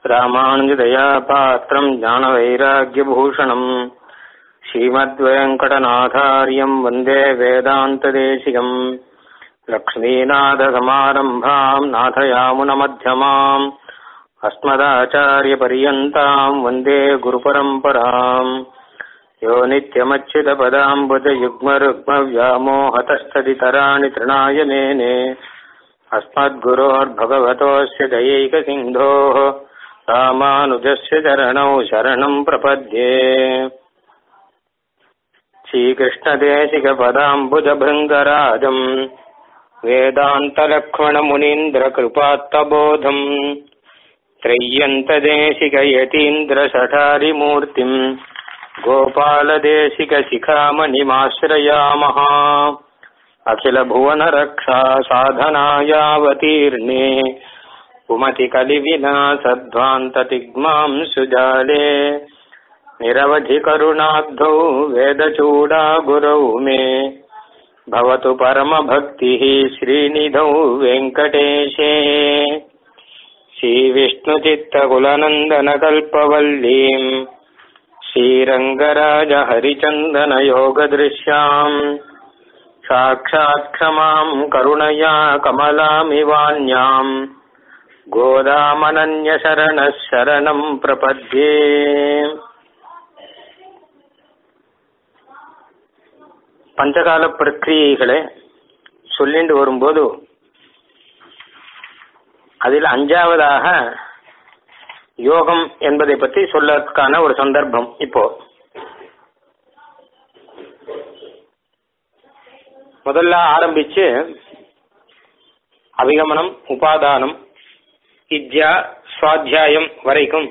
ராமானுஜதயா பாத்திரம் ஞானவைராக்கியபூஷணம் ஸ்ரீமத்வேங்கடநாதாரியம் வந்தே வேதாந்ததேசிகம் லக்ஷ்மீநாதசமாரம்பாம் நாதயாமுனமध्यமாம் अस्मदाचार्यपर्यन्ताम् वन्दे गुरुपरम्पराम् यो नित्यमच्युतपदाम्बुजयुग्मरुग्मव्यामोहतस्तदितराणि तृणाय मेने अस्मद्गुरोर्भगवतोऽस्य दयैकसिन्धोः रामानुजस्य चरणौ शरणम् प्रपद्ये श्रीकृष्णदेशिकपदाम्बुजभृङ्गराजम् वेदान्तलक्ष्मणमुनीन्द्रकृपात्तबोधम् त्रय्यन्तदेशिकयतीन्द्रशठारिमूर्तिम् गोपालदेशिकशिखामणिमाश्रयामः अखिलभुवनरक्षा साधनायावतीर्णे उमतिकलिविनासध्वान्ततिग्मां सुजाले निरवधिकरुणाब्धौ वेदचूडा गुरौ मे भवतु परमभक्तिः श्रीनिधौ वेङ्कटेशे श्रीविष्णुचित्तकुलनन्दनकल्पवल्लीम् श्रीरङ्गराजहरिचन्दनयोगदृश्याम् साक्षात् क्षमाम् करुणया कमलामिवान्याम् गोदामनन्यशरणः शरणम् प्रपद्ये பஞ்சகால பிரக்கிரியைகளை சொல்லிட்டு வரும்போது அதில் அஞ்சாவதாக யோகம் என்பதை பற்றி சொல்லறதுக்கான ஒரு சந்தர்ப்பம் இப்போ முதல்ல ஆரம்பிச்சு அபிகமனம் உபாதானம் வித்யா சுவாத்தியாயம் வரைக்கும்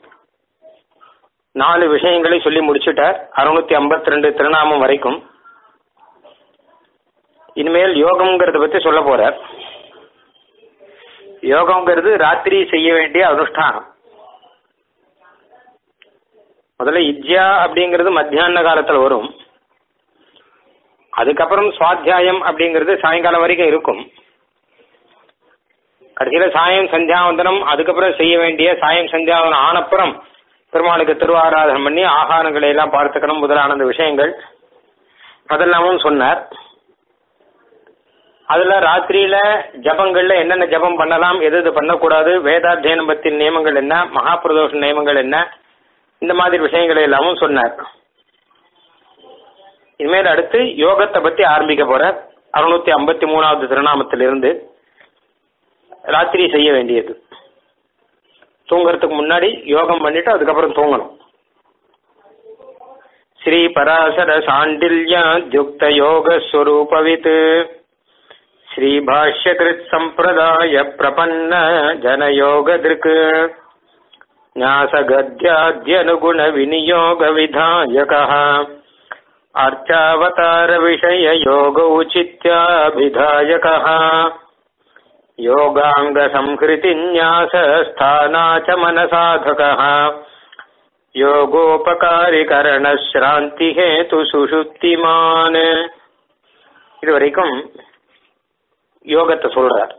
நாலு விஷயங்களை சொல்லி முடிச்சுட்டார் அறுநூத்தி ஐம்பத்தி ரெண்டு திருநாமம் வரைக்கும் இனிமேல் யோகம்ங்கிறத பத்தி சொல்ல போறார் யோகம்ங்கிறது ராத்திரி செய்ய வேண்டிய அனுஷ்டானம் முதல்ல இத்யா அப்படிங்கிறது மத்தியான காலத்துல வரும் அதுக்கப்புறம் சுவாத்தியாயம் அப்படிங்கிறது சாயங்காலம் வரைக்கும் இருக்கும் கடைசியில சாயம் சந்தியாவந்தனம் அதுக்கப்புறம் செய்ய வேண்டிய சாயம் சந்தியாவந்தனம் ஆனப்புறம் பெருமாளுக்கு திருவாராதனம் பண்ணி ஆகாரங்களை எல்லாம் பார்த்துக்கணும் முதலான அந்த விஷயங்கள் அதெல்லாமும் சொன்னார் அதுல ராத்திரியில ஜபங்கள்ல என்னென்ன ஜபம் பண்ணலாம் எது எது பண்ணக்கூடாது வேதாத்தியனம் பத்தின நியமங்கள் என்ன மகாபிரதோஷ நியமங்கள் என்ன இந்த மாதிரி விஷயங்களை எல்லாமும் சொன்னார் இனிமேல் அடுத்து யோகத்தை பத்தி ஆரம்பிக்க போற அறுநூத்தி ஐம்பத்தி மூணாவது திருநாமத்திலிருந்து ராத்திரி செய்ய வேண்டியது தூங்குறதுக்கு முன்னாடி யோகம் பண்ணிட்டு அதுக்கப்புறம் தூங்கணும் ஸ்ரீ பராசர சாண்டில்யா யுக்த யோக ஸ்வரூபவித் ஸ்ரீ பாஷ்யகிருத் சம்பிரதாய பிரபன்ன ஜனயோகதிருக் न्यासगद्याद्यनुगुण विनियोग विधायकः अर्चावतार विषय योग औचित्याभिधायकः योगाङ्गसंहृतिन्यासस्थानाचमनसाधकः யோகோபகாரிகரணஸ்ராந்திஹேது சுஷுப்திமான் இது வரைக்கும் யோகத்தை சொல்றார்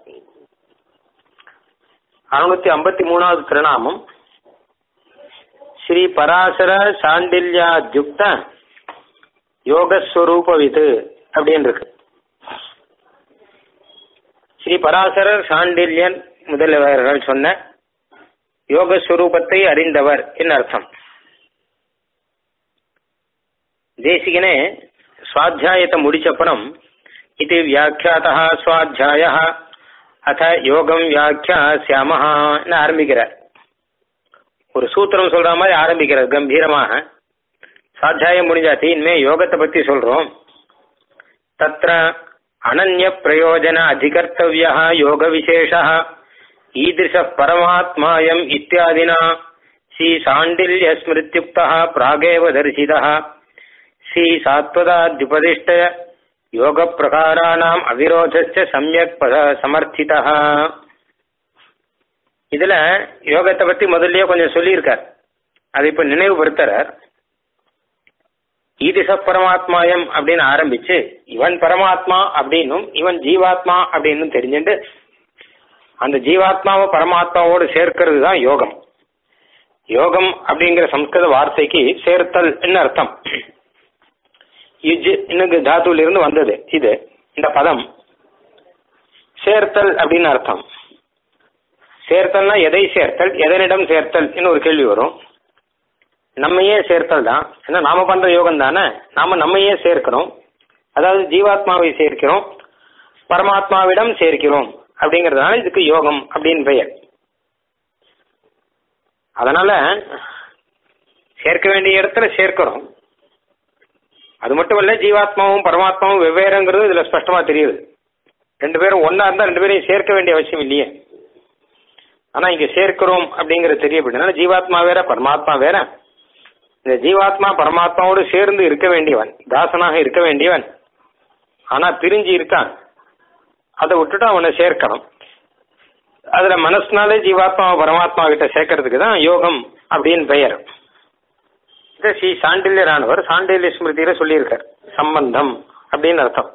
அறுநூத்தி ஐம்பத்தி மூணாவது திருநாமம் ஸ்ரீ பராசர சாண்டில்யா யுக்த யோகஸ்வரூபவிது அப்படின்னு இருக்கு ஸ்ரீ பராசரர் சாண்டில்யன் முதல்வர்கள் சொன்ன யோகஸ்வரூபத்தை அறிந்தவர் என்ன அர்த்தம் தேசிகனே சுவாத்தியாயத்தை முடிச்சப்புறம் இது வியாக்கியாத்தா சுவாத்தியாய அத யோகம் வியாக்கியா சியாமஹான்னு ஆரம்பிக்கிறார் ஒரு சூத்திரம் சொல்ற மாதிரி ஆரம்பிக்கிறார் கம்பீரமாக சாத்தியாயம் முடிஞ்சாச்சு இனிமே யோகத்தை பத்தி சொல்றோம் தத்ர அனன்ய பிரயோஜன அதிகர்த்தவிய யோக விசேஷ ஈதிருஷ பரமாத்மாயம் இத்தியாதினா ஸ்ரீ சாண்டில்ய ஸ்மிருத்யுக்த பிராகேவ தரிசித ஸ்ரீ சாத்வதாத்யுபதிஷ்ட யோக பிரகாராணாம் அவிரோதச்ச சமயக் சமர்த்திதா இதுல யோகத்தை பத்தி முதல்லயே கொஞ்சம் சொல்லியிருக்கார் அதை இப்ப நினைவுபடுத்துறார் ஈதிச பரமாத்மாயம் அப்படின்னு ஆரம்பிச்சு இவன் பரமாத்மா அப்படின்னும் இவன் ஜீவாத்மா அப்படின்னு தெரிஞ்சுட்டு அந்த ஜீவாத்மாவை பரமாத்மாவோடு சேர்க்கிறது தான் யோகம் யோகம் அப்படிங்கிற சம்ஸ்கிருத வார்த்தைக்கு சேர்த்தல் என்ன அர்த்தம் யுஜ் இன்னுக்கு தாத்துல இருந்து வந்தது இது இந்த பதம் சேர்த்தல் அப்படின்னு அர்த்தம் சேர்த்தல்னா எதை சேர்த்தல் எதனிடம் சேர்த்தல் ஒரு கேள்வி வரும் நம்மையே சேர்த்தல் தான் ஏன்னா நாம பண்ற யோகம் தானே நாம நம்மையே சேர்க்கிறோம் அதாவது ஜீவாத்மாவை சேர்க்கிறோம் பரமாத்மாவிடம் சேர்க்கிறோம் அப்படிங்கறதுனால இதுக்கு யோகம் அப்படின்னு பெயர் அதனால சேர்க்க வேண்டிய இடத்துல சேர்க்கிறோம் அது மட்டும் இல்ல ஜீவாத்மாவும் பரமாத்மாவும் வெவ்வேறுங்கிறது இதுல ஸ்பஷ்டமா தெரியுது ரெண்டு பேரும் ஒன்னா இருந்தா ரெண்டு பேரையும் சேர்க்க வேண்டிய அவசியம் இல்லையே ஆனா இங்க சேர்க்கிறோம் அப்படிங்கறது தெரிய அப்படின்னா ஜீவாத்மா வேற பரமாத்மா வேற இந்த ஜீவாத்மா பரமாத்மாவோடு சேர்ந்து இருக்க வேண்டியவன் தாசனாக இருக்க வேண்டியவன் ஆனா பிரிஞ்சு இருக்கான் அதை விட்டுட்டு அவனை சேர்க்கணும் அதுல மனசுனாலே ஜீவாத்மா பரமாத்மா கிட்ட சேர்க்கறதுக்கு தான் யோகம் அப்படின்னு பெயர் இதை ஸ்ரீ சாண்டில்யரானவர் சாண்டில்ய ஸ்மிருதியில சொல்லியிருக்கார் சம்பந்தம் அப்படின்னு அர்த்தம்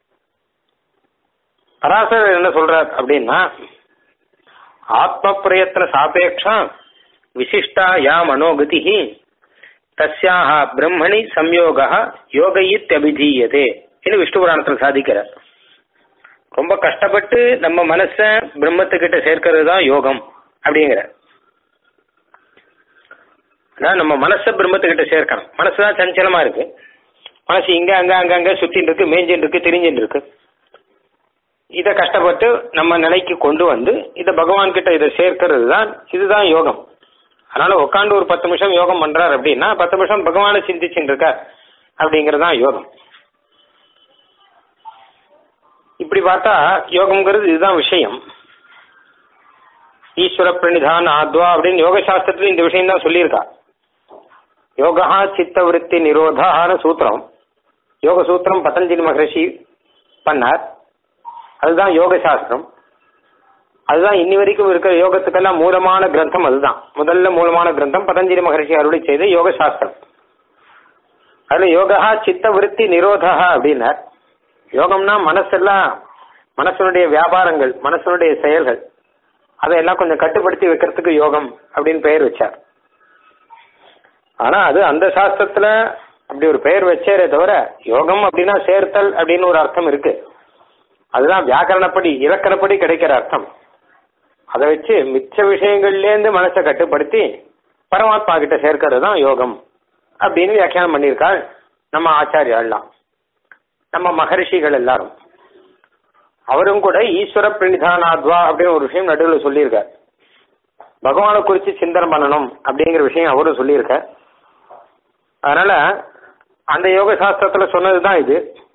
பராசரர் என்ன சொல்றார் அப்படின்னா ஆத்ம பிரயத்ன சாபேட்சா விசிஷ்டா யா மனோகதி தஸ்யாக பிரம்மணி சம்யோக யோக இத்தியபிதீயதே இது விஷ்ணு புராணத்தில் சாதிக்கிறார் ரொம்ப கஷ்டப்பட்டு நம்ம மனச பிரம்மத்துக்கிட்ட சேர்க்கிறது தான் யோகம் அப்படிங்கிற அதான் நம்ம மனச பிரம்மத்துக்கிட்ட சேர்க்கணும் மனசு தான் சஞ்சலமா இருக்கு மனசு இங்க அங்க அங்க அங்க சுத்தின்னு இருக்கு மேஞ்சின்னு இருக்கு திரிஞ்சின்னு இருக்கு இதை கஷ்டப்பட்டு நம்ம நிலைக்கு கொண்டு வந்து இதை பகவான் கிட்ட இதை சேர்க்கிறது தான் இதுதான் யோகம் அதனால உட்காந்து ஒரு பத்து நிமிஷம் யோகம் பண்றாரு அப்படின்னா பத்து நிமிஷம் பகவானை சிந்திச்சுட்டு இருக்கார் அப்படிங்கிறது தான் யோகம் இப்படி பார்த்தா யோகம்ங்கிறது இதுதான் விஷயம் ஈஸ்வர பிரணிதான் ஆத்வா அப்படின்னு யோக சாஸ்திரத்துல இந்த விஷயம் தான் சொல்லியிருக்கா யோகா சித்த விருத்தி நிரோதான சூத்திரம் யோக சூத்திரம் பதஞ்சலி மகரிஷி பண்ணார் அதுதான் யோக சாஸ்திரம் அதுதான் இன்னி வரைக்கும் இருக்கிற யோகத்துக்கெல்லாம் மூலமான கிரந்தம் அதுதான் முதல்ல மூலமான கிரந்தம் பதஞ்சலி மகரிஷி அருளி செய்த யோக சாஸ்திரம் அதுல யோகா சித்த விருத்தி நிரோதா அப்படின்னார் யோகம்னா மனசெல்லாம் மனசனுடைய வியாபாரங்கள் மனசனுடைய செயல்கள் அதையெல்லாம் கொஞ்சம் கட்டுப்படுத்தி வைக்கிறதுக்கு யோகம் அப்படின்னு பெயர் வச்சார் ஆனா அது அந்த சாஸ்திரத்துல அப்படி ஒரு பெயர் வச்சாரே தவிர யோகம் அப்படின்னா சேர்த்தல் அப்படின்னு ஒரு அர்த்தம் இருக்கு அதுதான் வியாக்கரணப்படி இலக்கணப்படி கிடைக்கிற அர்த்தம் அதை வச்சு மிச்ச விஷயங்கள்லேருந்து மனசை கட்டுப்படுத்தி பரமாத்மா கிட்ட சேர்க்கிறது தான் யோகம் அப்படின்னு வியாக்கியானம் பண்ணியிருக்காள் நம்ம ஆச்சாரியாள்லாம் நம்ம மகரிஷிகள் எல்லாரும் அவரும் கூட ஈஸ்வர பிரணிதானாத்வா அப்படின்னு ஒரு விஷயம் நடுவில் சொல்லியிருக்கார் பகவானை குறித்து சிந்தனை பண்ணணும் அப்படிங்கிற விஷயம் அவரும் சொல்லியிருக்கார் அதனால அந்த யோக சாஸ்திரத்துல சொன்னதுதான் இது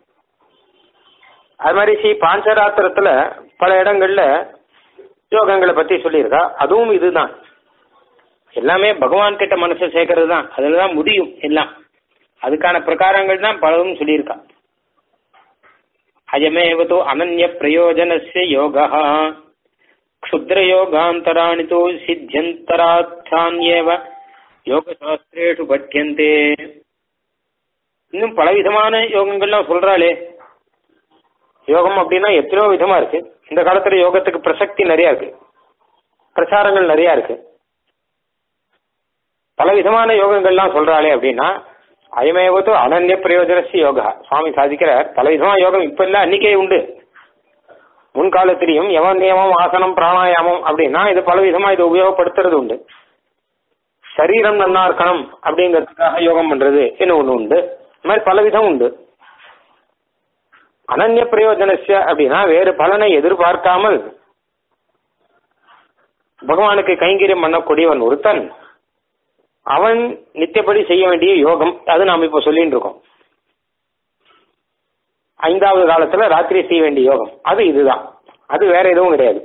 அது மாதிரி ஸ்ரீ பாஞ்சராத்திரத்துல பல இடங்கள்ல யோகங்களை பத்தி சொல்லியிருக்கா அதுவும் இதுதான் எல்லாமே பகவான் கிட்ட மனசை சேர்க்கறது தான் அதுலதான் முடியும் எல்லாம் அதுக்கான பிரகாரங்கள் தான் பலவும் சொல்லியிருக்கா அயமேவ தோ அனன்ய பிரயோஜனஸ்ய யோகா க்ஷுத்ர யோகாந்தராணி தோ சித்தியந்தராத்தான்யேவ யோக சாஸ்திரேஷு பட்டியந்தே இன்னும் பலவிதமான யோகங்கள்லாம் சொல்றாளே யோகம் அப்படின்னா எத்தனையோ விதமா இருக்கு இந்த காலத்துல யோகத்துக்கு பிரசக்தி நிறைய இருக்கு பிரச்சாரங்கள் நிறைய இருக்கு பல விதமான யோகங்கள்லாம் சொல்றாளே அப்படின்னா அயமேவத்து அனன்ய பிரயோஜனசி யோகா சுவாமி சாதிக்கிறார் பல விதமான யோகம் இப்ப இல்ல அன்னைக்கே உண்டு முன்காலத்திலையும் யம நியமம் ஆசனம் பிராணாயாமம் அப்படின்னா இது பல விதமா இதை உபயோகப்படுத்துறது உண்டு சரீரம் நன்னா இருக்கணும் அப்படிங்கிறதுக்காக யோகம் பண்றது என்ன ஒண்ணு உண்டு இந்த மாதிரி பல விதம் உண்டு அனன்ய பிரயோஜனசிய அப்படின்னா வேறு பலனை எதிர்பார்க்காமல் பகவானுக்கு கைங்கரியம் பண்ணக்கூடியவன் ஒருத்தன் அவன் நித்தியப்படி செய்ய வேண்டிய யோகம் அது நாம் இப்ப சொல்லிட்டு இருக்கோம் ஐந்தாவது காலத்துல ராத்திரி செய்ய வேண்டிய யோகம் அது இதுதான் அது வேற எதுவும் கிடையாது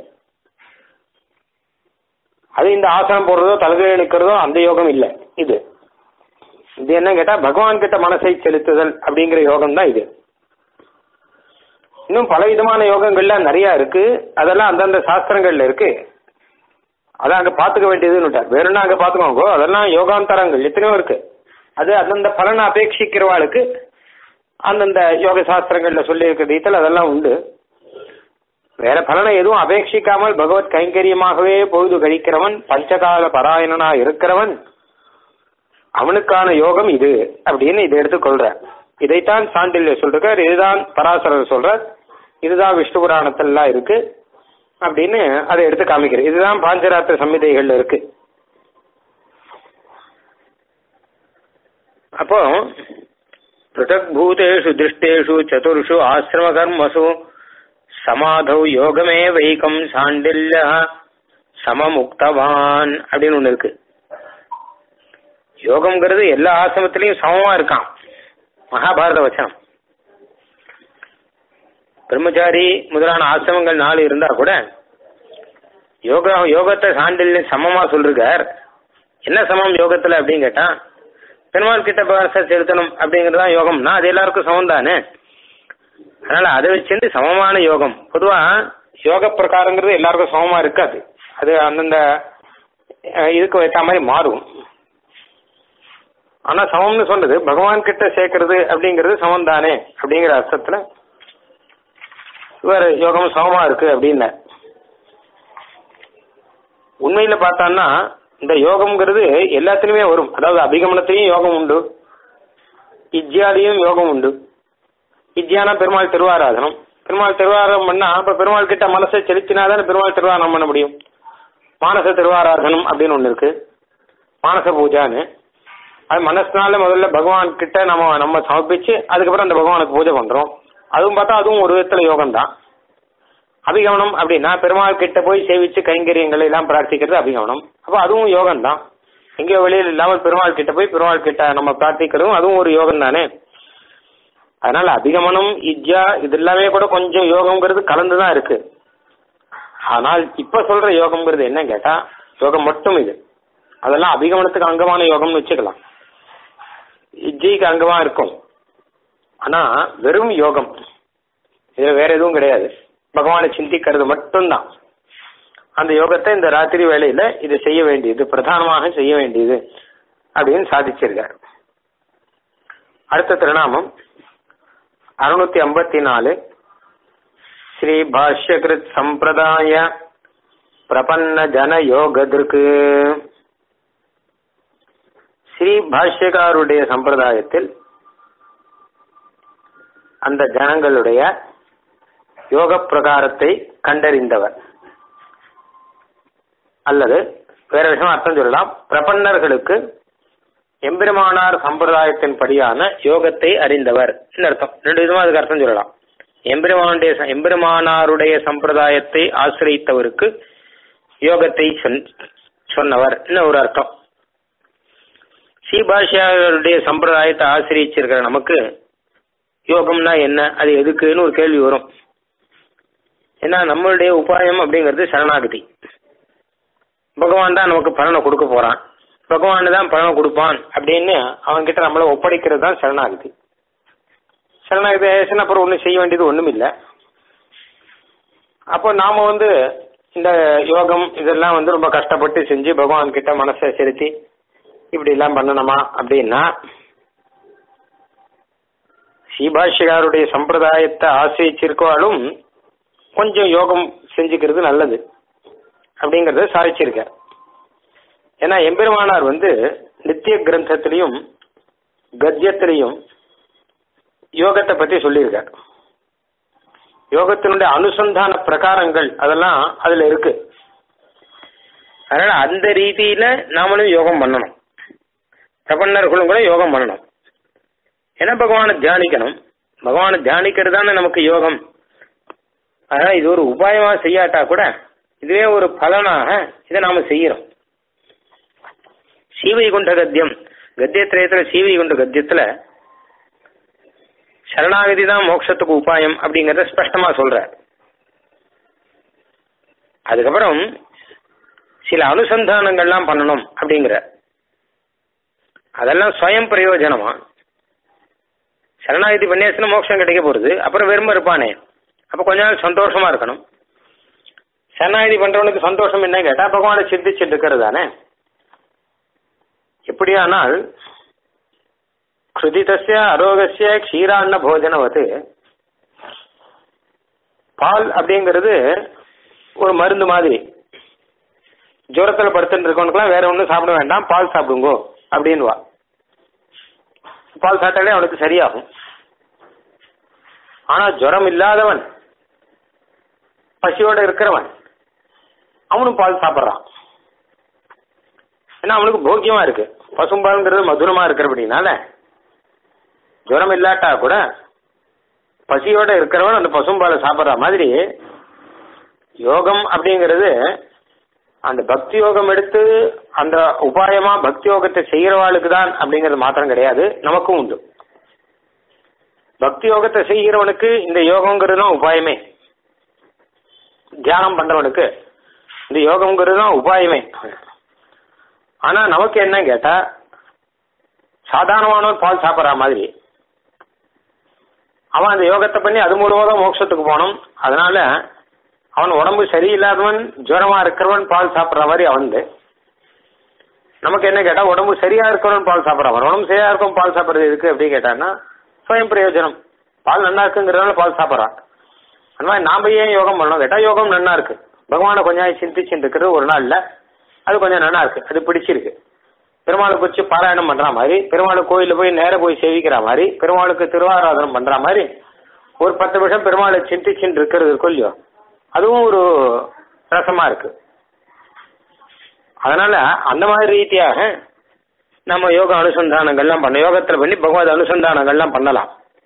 அது இந்த ஆசனம் போடுறதோ தலைகீழ நிற்கிறதோ அந்த யோகம் இல்லை இது இது என்ன கேட்டா பகவான் கிட்ட மனசை செலுத்துதல் அப்படிங்கிற யோகம் தான் இது இன்னும் பல விதமான யோகங்கள்லாம் நிறைய இருக்கு அதெல்லாம் அந்தந்த சாஸ்திரங்கள்ல இருக்கு அதான் அங்க பாத்துக்க வேண்டியதுன்னு வேணும்னா அங்க பாத்துக்கோங்க அதெல்லாம் யோகாந்தரங்கள் எத்தனையோ இருக்கு அது அந்தந்த பலனை அபேட்சிக்கிறவாளுக்கு அந்தந்த யோக சாஸ்திரங்கள்ல சொல்லி இருக்க ரீதியில் அதெல்லாம் உண்டு வேற பலனை எதுவும் அபேட்சிக்காமல் பகவத் கைங்கரியமாகவே பொழுது கழிக்கிறவன் பஞ்சகால பராயணனா இருக்கிறவன் அவனுக்கான யோகம் இது அப்படின்னு இதை எடுத்துக்கொள்ற இதைத்தான் சாண்டில்ய சொல்றார் இதுதான் பராசரர் சொல்றார் இதுதான் விஷ்ணு புராணத்திலாம் இருக்கு அப்படின்னு அதை எடுத்து காமிக்கிறது இதுதான் பாஞ்சராத்திர சம்மிதைகள்ல இருக்கு அப்போ பிருத்தக் பூதேஷு திருஷ்டேஷு சதுர்ஷு ஆசிரம கர்மசு சமாதௌ யோகமே வைக்கம் சாண்டில்ய சமமுக்தவான் அப்படின்னு ஒண்ணு இருக்கு யோகம்ங்கிறது எல்லா ஆசிரமத்திலையும் சமமா இருக்கான் மகாபாரத வச்சனம் பிரம்மச்சாரி முதலான ஆசிரமங்கள் நாலு இருந்தா கூட யோகா யோகத்தை சாண்டில்யம் சமமா சொல்றார் என்ன சமம் யோகத்துல அப்படின்னு கேட்டா பெருமாள் கிட்ட பகவான செலுத்தணும் அப்படிங்கிறது தான் யோகம்னா அது எல்லாருக்கும் சமம் தானே அதனால அதை வச்சுட்டு சமமான யோகம் பொதுவா யோக பிரகாரங்கிறது எல்லாருக்கும் சமமா இருக்காது அது அந்தந்த அஹ், இதுக்கு ஏற்ற மாதிரி மாறும் ஆனா சமம்னு சொல்றது பகவான் கிட்ட சேர்க்கறது அப்படிங்கிறது சமம் தானே அப்படிங்கிற அர்த்தத்துல இவர் யோகம் சமமா இருக்கு அப்படின்னு உண்மையில பார்த்தான்னா இந்த யோகம்ங்கிறது எல்லாத்துலயுமே வரும் அதாவது அபிகமனத்திலையும் யோகம் உண்டு இஜ்யாலையும் யோகம் உண்டு இஜ்யானா பெருமாள் திருவாராதனம் பெருமாள் திருவாராதனம் பண்ணா அப்ப பெருமாள் கிட்ட மனசை செலுத்தினாதானே பெருமாள் திருவாராதனம் பண்ண முடியும் மானச திருவாராதனம் அப்படின்னு ஒண்ணு இருக்கு மானச பூஜான்னு அது மனசுனால முதல்ல பகவான் கிட்ட நம்ம நம்ம சமர்ப்பிச்சு அதுக்கப்புறம் அந்த பகவானுக்கு பூஜை பண்றோம் அதுவும் பார்த்தா அதுவும் ஒரு விதத்துல யோகம் தான் அபிகமனம் அப்படின்னா பெருமாள் கிட்ட போய் சேவிச்சு கைங்கரியங்களை எல்லாம் பிரார்த்திக்கிறது அபிகமனம் அப்போ அதுவும் யோகம் தான் எங்கேயோ வெளியில் இல்லாமல் பெருமாள் கிட்ட போய் பெருமாள் கிட்ட நம்ம பிரார்த்திக்கிறதும் அதுவும் ஒரு யோகம் தானே அதனால அபிகமனம் இஜ்ஜா இது எல்லாமே கூட கொஞ்சம் யோகம்ங்கிறது கலந்து தான் இருக்கு ஆனால் இப்ப சொல்ற யோகம்ங்கிறது என்ன கேட்டா யோகம் மட்டும் இது அதெல்லாம் அபிகமனத்துக்கு அங்கமான யோகம்னு வச்சுக்கலாம் இஜ்ஜைக்கு அங்கமா இருக்கும் ஆனா வெறும் யோகம் இதுல வேற எதுவும் கிடையாது பகவானை சிந்திக்கிறது மட்டும்தான் அந்த யோகத்தை இந்த ராத்திரி வேளையில இது செய்ய வேண்டியது பிரதானமாக செய்ய வேண்டியது அப்படின்னு சாதிச்சிருக்கார் அடுத்த திருநாமம் அறுநூத்தி ஐம்பத்தி நாலு ஸ்ரீ பாஷ்யகிருத் சம்பிரதாய பிரபன்ன ஜன யோகதிற்கு ஸ்ரீ பாஷ்யகாருடைய சம்பிரதாயத்தில் அந்த ஜனங்களுடைய யோக பிரகாரத்தை கண்டறிந்தவர் அல்லது வேற விஷயம் அர்த்தம் சொல்லலாம் பிரபன்னர்களுக்கு எம்பெருமானார் சம்பிரதாயத்தின் படியான யோகத்தை அறிந்தவர் அர்த்தம் ரெண்டு விதமா அதுக்கு அர்த்தம் சொல்லலாம் எம்பெருமானுடைய எம்பெருமானாருடைய சம்பிரதாயத்தை ஆசிரியத்தவருக்கு யோகத்தை சொன்- சொன்னவர் ஒரு அர்த்தம் ஸ்ரீபாஷியாருடைய சம்பிரதாயத்தை ஆசிரியச்சிருக்கிற நமக்கு யோகம்னா என்ன அது எதுக்குன்னு ஒரு கேள்வி வரும் ஏன்னா நம்மளுடைய உபாயம் அப்படிங்கிறது சரணாகதி பகவான் தான் நமக்கு பலனை கொடுக்க போறான் பகவான் தான் பலனை கொடுப்பான் அப்படின்னு அவன்கிட்ட நம்மள ஒப்படைக்கிறது தான் சரணாகதி சரணாகதி ஆயிடுச்சுன்னா அப்புறம் ஒன்றும் செய்ய வேண்டியது ஒன்றும் இல்லை அப்போ நாம வந்து இந்த யோகம் இதெல்லாம் வந்து ரொம்ப கஷ்டப்பட்டு செஞ்சு பகவான் கிட்ட மனசை செலுத்தி இப்படி எல்லாம் பண்ணணுமா அப்படின்னா ஸ்ரீபாஷிகாருடைய சம்பிரதாயத்தை ஆசிரிச்சிருக்காலும் கொஞ்சம் யோகம் செஞ்சுக்கிறது நல்லது அப்படிங்கறத சாதிச்சிருக்கார் ஏன்னா எம்பெருமானார் வந்து நித்திய கிரந்தத்திலையும் கத்தியத்திலையும் யோகத்தை பத்தி சொல்லியிருக்கார் யோகத்தினுடைய அனுசந்தான பிரகாரங்கள் அதெல்லாம் அதுல இருக்கு அதனால அந்த ரீதியில நாமளும் யோகம் பண்ணணும் பிரபன்னர்களும் கூட யோகம் பண்ணணும் ஏன்னா பகவானை தியானிக்கணும் பகவானை தியானிக்கிறது தானே நமக்கு யோகம் அதனால இது ஒரு உபாயமா செய்யாட்டா கூட இதுவே ஒரு பலனாக இதை நாம செய்யறோம் சீவைகுண்ட கத்தியம் கத்தியத்திரயத்துல சீவைகுண்ட கத்தியத்துல சரணாகதி தான் மோட்சத்துக்கு உபாயம் அப்படிங்கறத ஸ்பஷ்டமா சொல்ற அதுக்கப்புறம் சில அனுசந்தானங்கள்லாம் பண்ணணும் அப்படிங்கிற அதெல்லாம் ஸ்வயம் பிரயோஜனமா சரணாகதி பண்ணியாச்சுன்னா மோட்சம் கிடைக்க போறது அப்புறம் வெறுமை இருப்பானே அப்ப கொஞ்ச நாள் சந்தோஷமா இருக்கணும் சரணாகதி பண்றவனுக்கு சந்தோஷம் என்ன கேட்டா பகவானை சிந்திச்சுட்டு இருக்கிறது தானே எப்படியானால் கிருதிதஸ்ய அரோகசிய க்ஷீராண்ண போஜனவத்து பால் அப்படிங்கிறது ஒரு மருந்து மாதிரி ஜுரத்தில் படுத்துட்டு இருக்கவனுக்குலாம் வேற ஒன்றும் சாப்பிட வேண்டாம் பால் சாப்பிடுங்கோ அப்படின்வா பால் சாப்பிட்டாலே அவனுக்கு சரியாகும் ஆனா ஜுரம் இல்லாதவன் பசியோட இருக்கிறவன் அவனும் பால் சாப்பிட்றான் ஏன்னா அவனுக்கு போக்கியமா இருக்கு பசும்பால்ங்கிறது மதுரமா இருக்கிறபடினால ஜுரம் இல்லாட்டா கூட பசியோட இருக்கிறவன் அந்த பசும்பாலை சாப்பிட்ற மாதிரி யோகம் அப்படிங்கிறது அந்த பக்தி யோகம் எடுத்து அந்த உபாயமா பக்தி யோகத்தை செய்கிறவாளுக்கு தான் அப்படிங்கிறது மாத்திரம் கிடையாது நமக்கும் உண்டு பக்தி யோகத்தை செய்கிறவனுக்கு இந்த யோகங்கிறது தான் உபாயமே தியானம் பண்றவனுக்கு இந்த யோகங்கிறது தான் உபாயமே ஆனா நமக்கு என்ன கேட்டா சாதாரணமானவன் பால் சாப்பிட்ற மாதிரி அவன் அந்த யோகத்தை பண்ணி அது மூலமா தான் மோட்சத்துக்கு போனோம் அதனால அவன் உடம்பு சரியில்லாதவன் ஜுரமா இருக்கிறவன் பால் சாப்பிட்ற மாதிரி அவன் நமக்கு என்ன கேட்டா உடம்பு சரியா இருக்கிறவன் பால் சாப்பிட்றவன் உடம்பு சரியா இருக்கும் பால் சாப்பிட்றது எதுக்கு அப்படின்னு கேட்டான்னா சுயம் பிரயோஜனம் பால் நல்லா இருக்குங்கிறதுனால பால் சாப்பிட்றான் அந்த மாதிரி நாம ஏன் யோகம் பண்ணணும் கேட்டா யோகம் நல்லா இருக்கு பகவானை கொஞ்சம் சிந்திச்சுட்டு இருக்கிறது ஒரு நாள்ல அது கொஞ்சம் நல்லா இருக்கு அது பிடிச்சிருக்கு பெருமாளுக்கு வச்சு பாராயணம் பண்ற மாதிரி பெருமாள் கோயிலில் போய் நேர போய் சேவிக்கிற மாதிரி பெருமாளுக்கு திருவாராதனம் பண்ற மாதிரி ஒரு பத்து நிமிஷம் பெருமாளை சிந்திச்சுட்டு இருக்கிறது இருக்கும் இல்லையோ அதுவும் ஒரு ரசமா இருக்கு அதனால அந்த மாதிரி ரீதியாக நம்ம யோக அனுசந்தானங்கள்லாம் பண்ண யோகத்துல பண்ணி பகவத் அனுசந்தானங்கள்லாம் பண்ணலாம்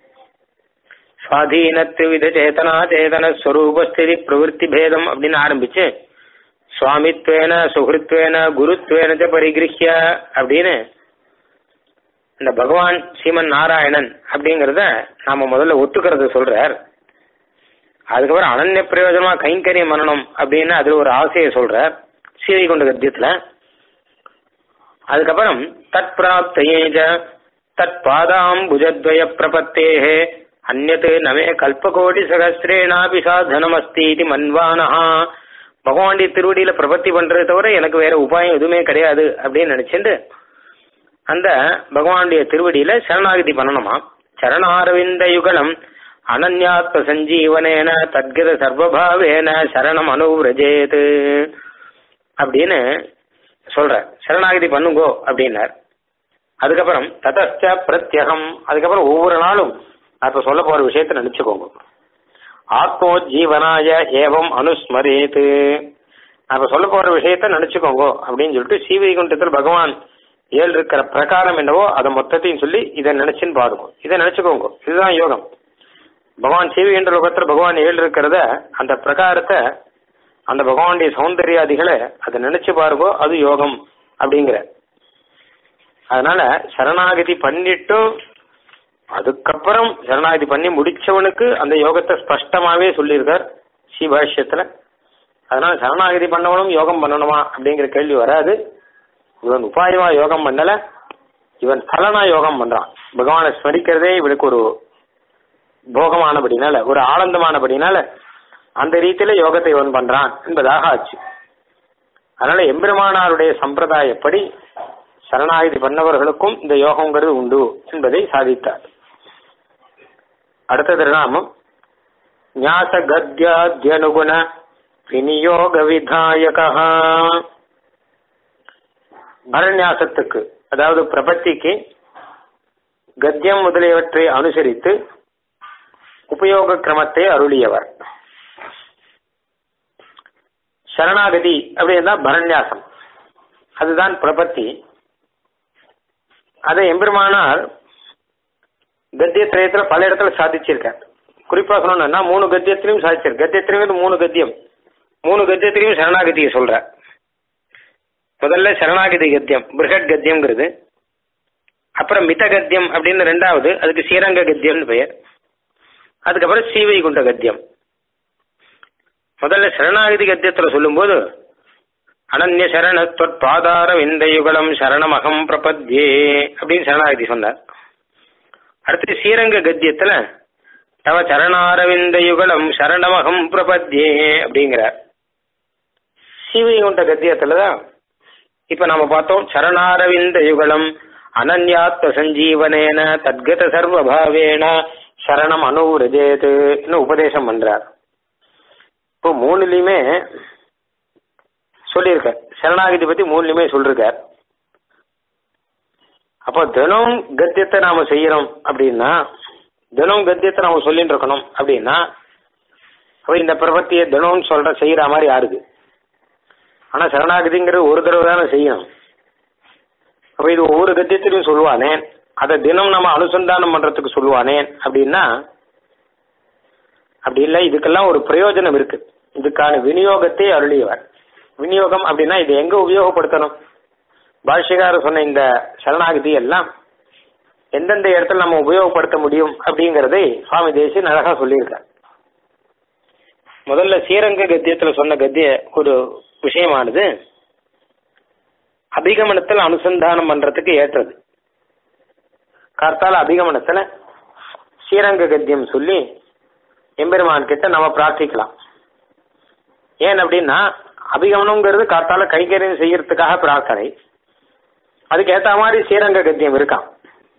சுவாதீனத்து வித சேதனா சேதன ஸ்வரூபஸ்திதி பிரவருத்தி பேதம் அப்படின்னு ஆரம்பிச்சு சுவாமித்வேன சுகிருத்வேன குருத்வேன ச பரிகிருஹ்ய அப்படின்னு இந்த பகவான் ஸ்ரீமன் நாராயணன் அப்படிங்கிறத நாம முதல்ல ஒத்துக்கிறத சொல்றார் அதுக்கப்புறம் அனன்ய பிரயோஜனமா கைங்கரியம் பண்ணணும் அப்படின்னு அதுல ஒரு ஆசையை சொல்றார் ஸ்ரீவைகுண்ட கத்தியத்துல அதுக்கப்புறம் தத் பிராப்தையேஜ தத் பாதாம் புஜத்வய பிரபத்தேஹே அந்நத் நமே கல்பகோடி சகசிரேனாபி சாதனமஸ்தி இது மன்வானஹா பகவானுடைய திருவடியில பிரபத்தி பண்றதை தவிர எனக்கு வேற உபாயம் எதுவுமே கிடையாது அப்படின்னு நினைச்சிட்டு அந்த பகவானுடைய திருவடியில சரணாகதி பண்ணணுமா சரணாரவிந்த யுகலம் அனன்யாத்ம சஞ்சீவனேன தத்கத சர்வபாவேன சரணம் அனுவிரஜேது அப்படின்னு சொல்ற சரணாகதி பண்ணுங்கோ அப்படின்னார் அதுக்கப்புறம் ததச்ச பிரத்யகம் அதுக்கப்புறம் ஒவ்வொரு நாளும் நான் இப்ப சொல்ல போற விஷயத்த நினைச்சுக்கோங்க ஆத்மோ ஜீவனாய ஏவம் அனுஸ்மரேது நான் இப்ப சொல்ல போற விஷயத்த நினைச்சுக்கோங்க அப்படின்னு சொல்லிட்டு ஸ்ரீவைகுண்டத்தில் பகவான் ஏழு இருக்கிற பிரகாரம் என்னவோ அதை மொத்தத்தையும் சொல்லி இதை நினைச்சுன்னு பாருங்க இதை நினைச்சுக்கோங்க இதுதான் யோகம் பகவான் சீவிகின்ற லோகத்துல பகவான் ஏழு இருக்கிறத அந்த பிரகாரத்தை அந்த பகவானுடைய சௌந்தர்யாதிகளை அதை நினைச்சு பாருங்கோ அது யோகம் அப்படிங்கிற அதனால சரணாகதி பண்ணிட்டும் அதுக்கப்புறம் சரணாகதி பண்ணி முடிச்சவனுக்கு அந்த யோகத்தை ஸ்பஷ்டமாவே சொல்லியிருக்கார் ஸ்ரீபாஷ்யத்துல அதனால சரணாகதி பண்ணவனும் யோகம் பண்ணணுமா அப்படிங்கிற கேள்வி வராது இவன் உபாயமா யோகம் பண்ணல இவன் பலனா யோகம் பண்றான் பகவானை ஸ்மரிக்கிறதே இவனுக்கு ஒரு போகமானபடினால ஒரு ஆனந்தமானபடினால அந்த ரீதியில யோகத்தை இவன் பண்றான் என்பதாக ஆச்சு அதனால எம்பெருமானாருடைய சம்பிரதாயப்படி சரணாகதி பண்ணவர்களுக்கும் இந்த யோகங்கிறது உண்டு என்பதை சாதித்தார் அடுத்த திருநாமம் ஞாச கத்யாத்யனுகுண விநியோக விதாயகா பரநியாசத்துக்கு அதாவது பிரபத்திக்கு கத்தியம் முதலியவற்றை அனுசரித்து உபயோக கிரமத்தை அருளியவர் சரணாகதி அப்படின்னா பரநியாசம் அதுதான் பிரபத்தி அதை எம்பெருமானார் கத்திய திரயத்துல பல இடத்துல சாதிச்சிருக்கார் குறிப்பா சொல்லணும்னா மூணு கத்தியத்திலையும் சாதிச்சிருக்கு கத்தியத்திலையும் மூணு கத்தியம் மூணு கத்தியத்திலையும் சரணாகதியை சொல்ற முதல்ல சரணாகதி கத்தியம் பிருகட் கத்தியம்ங்கிறது அப்புறம் மித கத்தியம் அப்படின்னு ரெண்டாவது அதுக்கு ஸ்ரீரங்க கத்தியம்னு பெயர் அதுக்கப்புறம் ஸ்ரீவைகுண்ட கத்தியம் முதல்ல சரணாகதி கத்தியத்துல சொல்லும்போது அனன்ய சரண பாதார விந்தயுகலம் சரணமகம் பிரபத்யே அப்படின்னு சரணாகதி சொன்னார் அடுத்து ஸ்ரீரங்க கத்தியத்துல தவ சரணாரவிந்த யுகலம் சரணமகம் பிரபத்யே அப்படிங்கிறார் ஸ்ரீவைகுண்ட கத்தியத்துல தான் இப்ப நம்ம பார்த்தோம் சரணாரவிந்த யுகலம் அனன்யாத்ம சஞ்சீவனேன தத்கத சர்வபாவேன சரணம் அனுவிரஜேது உபதேசம் பண்றார் இப்போ மூணுலையுமே சொல்லியிருக்கார் சரணாகதி பத்தி மூணுலையுமே சொல்லிருக்கார் அப்போ தினம் கத்தியத்தை நாம செய்யறோம் அப்படின்னா தினம் கத்தியத்தை நாம சொல்லிட்டு இருக்கணும் அப்படின்னா அப்ப இந்த பிரபத்தியை தினம் சொல்ற செய்யற மாதிரி யாருக்கு ஆனா சரணாகதிங்கிறது ஒரு தடவை தானே செய்யணும் அப்ப இது ஒவ்வொரு கத்தியத்திலையும் சொல்லுவானே அதை தினம் நம்ம அனுசந்தானம் பண்றதுக்கு சொல்லுவானே அப்படின்னா அப்படி இல்லை இதுக்கெல்லாம் ஒரு பிரயோஜனம் இருக்கு இதுக்கான விநியோகத்தை அருளியவர் விநியோகம் அப்படின்னா இது எங்க உபயோகப்படுத்தணும் பாஷ்யகாரர் சொன்ன இந்த சரணாகதி எல்லாம் எந்தெந்த இடத்துல நம்ம உபயோகப்படுத்த முடியும் அப்படிங்கறதை சுவாமி தேசியன் அழகா சொல்லியிருக்கார் முதல்ல ஸ்ரீரங்க கத்தியத்துல சொன்ன கத்திய ஒரு விஷயமானது அபிகமனத்தில் அனுசந்தானம் பண்றதுக்கு ஏற்றது கார்த்தால அபிகமனத்துல ஸ்ரீரங்க கத்தியம் சொல்லி எம்பெருமான் கிட்ட நம்ம பிரார்த்திக்கலாம் ஏன் அப்படின்னா அபிகமனம்ங்கிறது கார்த்தால கைகரியம் செய்யறதுக்காக பிரார்த்தனை அதுக்கு ஏத்த மாதிரி ஸ்ரீரங்க கத்தியம் இருக்கான்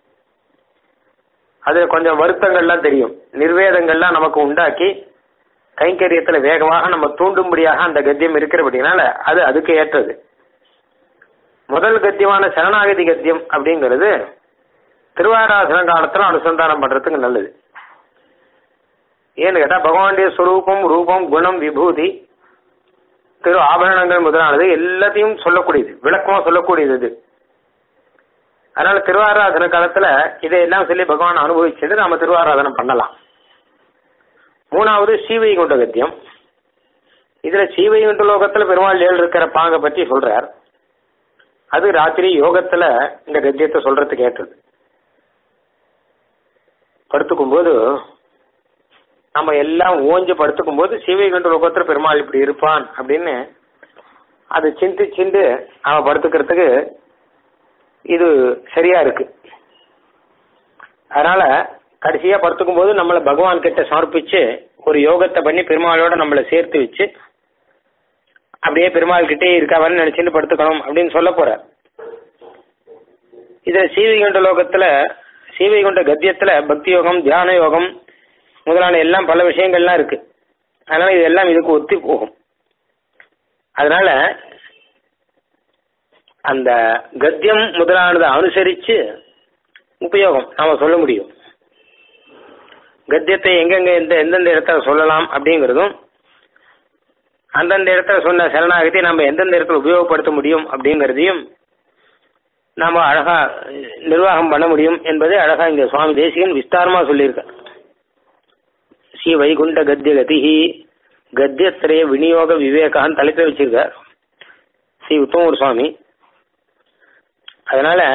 அது கொஞ்சம் வருத்தங்கள்லாம் தெரியும் நிர்வேதங்கள்லாம் நமக்கு உண்டாக்கி கைங்கரியத்துல வேகமாக நம்ம தூண்டும்படியாக அந்த கத்தியம் இருக்கிறபடினால அது அதுக்கு ஏற்றது முதல் கத்தியமான சரணாகதி கத்தியம் அப்படிங்கிறது திருவாராசன காலத்துல அனுசந்தானம் பண்றதுக்கு நல்லது ஏன்னு கேட்டா பகவானுடைய ஸ்வரூபம் ரூபம் குணம் விபூதி திரு ஆபரணங்கள் முதலானது எல்லாத்தையும் சொல்லக்கூடியது விளக்கமா சொல்லக்கூடியது இது அதனால திருவாராதன காலத்துல இதையெல்லாம் சொல்லி பகவான் அனுபவிச்சது நாம திருவாராதனம் பண்ணலாம் மூணாவது ஸ்ரீவைகுண்ட கத்தியம் இதுல ஸ்ரீவைகுண்ட லோகத்துல பெருமாள் ஏழு இருக்கிற பாங்க பற்றி சொல்றார் அது ராத்திரி யோகத்துல இந்த கத்தியத்தை சொல்றதுக்கு ஏற்றது படுத்துக்கும் போது நம்ம எல்லாம் ஓஞ்சு படுத்துக்கும் போது ஸ்ரீவைகுண்ட லோகத்துல பெருமாள் இப்படி இருப்பான் அப்படின்னு அது சிந்து சிந்து அவன் படுத்துக்கிறதுக்கு இது சரியா இருக்கு அதனால கடைசியா படுத்துக்கும் போது நம்மளை பகவான் கிட்ட சமர்ப்பிச்சு ஒரு யோகத்தை பண்ணி பெருமாளோட நம்மளை சேர்த்து வச்சு அப்படியே பெருமாள் கிட்டே இருக்காவன்னு நினைச்சுட்டு படுத்துக்கணும் அப்படின்னு சொல்ல போற இதுல சீவைகுண்ட லோகத்துல சீவைகுண்ட கத்தியத்துல பக்தி யோகம் தியான யோகம் முதலான எல்லாம் பல விஷயங்கள்லாம் இருக்கு அதனால இதெல்லாம் இதுக்கு ஒத்தி போகும் அதனால அந்த கத்தியம் முதலானதை அனுசரிச்சு உபயோகம் நாம சொல்ல முடியும் கத்தியத்தை எங்கெங்க எந்த எந்தெந்த இடத்துல சொல்லலாம் அப்படிங்கிறதும் அந்தந்த இடத்துல சொன்ன சரணாகத்தை நம்ம எந்தெந்த இடத்துல உபயோகப்படுத்த முடியும் அப்படிங்கிறதையும் நாம அழகா நிர்வாகம் பண்ண முடியும் என்பதை அழகா இங்க சுவாமி தேசிகன் விஸ்தாரமா சொல்லியிருக்கார் ஸ்ரீ வைகுண்ட கத்திய கதிஹி கத்தியத்திரைய விநியோக விவேகான்னு தலைப்பை வச்சிருக்கார் ஸ்ரீ உத்தமூர் சுவாமி அதனால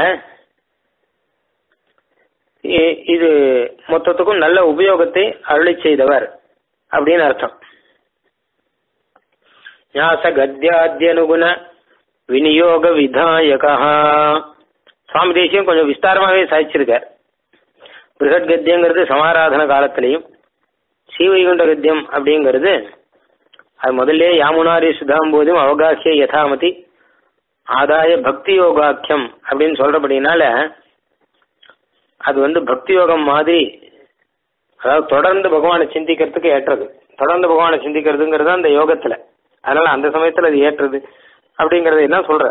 இ- இது மொத்தத்துக்கும் நல்ல உபயோகத்தை அருளி செய்தவர் அப்படின்னு அர்த்தம் ஞாச கத்தியாத்தியனுகுண விநியோக விதாயகா சுவாமி தேசியம் கொஞ்சம் விஸ்தாரமாகவே சாதிச்சிருக்கார் பிருகத் கத்தியங்கிறது சமாராதன காலத்திலையும் ஸ்ரீவைகுண்ட கத்தியம் அப்படிங்கிறது அது முதல்ல யாமுனாரி சுதாம்போதும் அவகாசிய யதாமதி ஆதாய பக்தி யோகாக்கியம் அப்படின்னு சொல்றபடினால அது வந்து பக்தி யோகம் மாதிரி அதாவது தொடர்ந்து பகவானை சிந்திக்கிறதுக்கு ஏற்றது தொடர்ந்து பகவானை சிந்திக்கிறதுங்கிறது அந்த யோகத்துல அதனால அந்த சமயத்துல அது ஏற்றது அப்படிங்கறத என்ன சொல்ற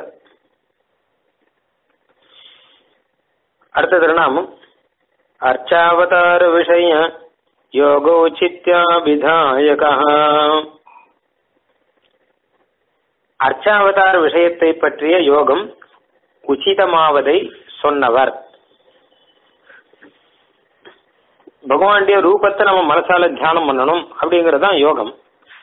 அடுத்த திருநாமம் அர்ச்சாவதார விஷய யோகோச்சித்யாபிதாயக அர்ச்சாவதார விஷயத்தை பற்றிய யோகம் உச்சிதமாவதை சொன்னவர் பகவானுடைய ரூபத்தை நம்ம மனசால தியானம் பண்ணணும் அப்படிங்கிறது தான் யோகம்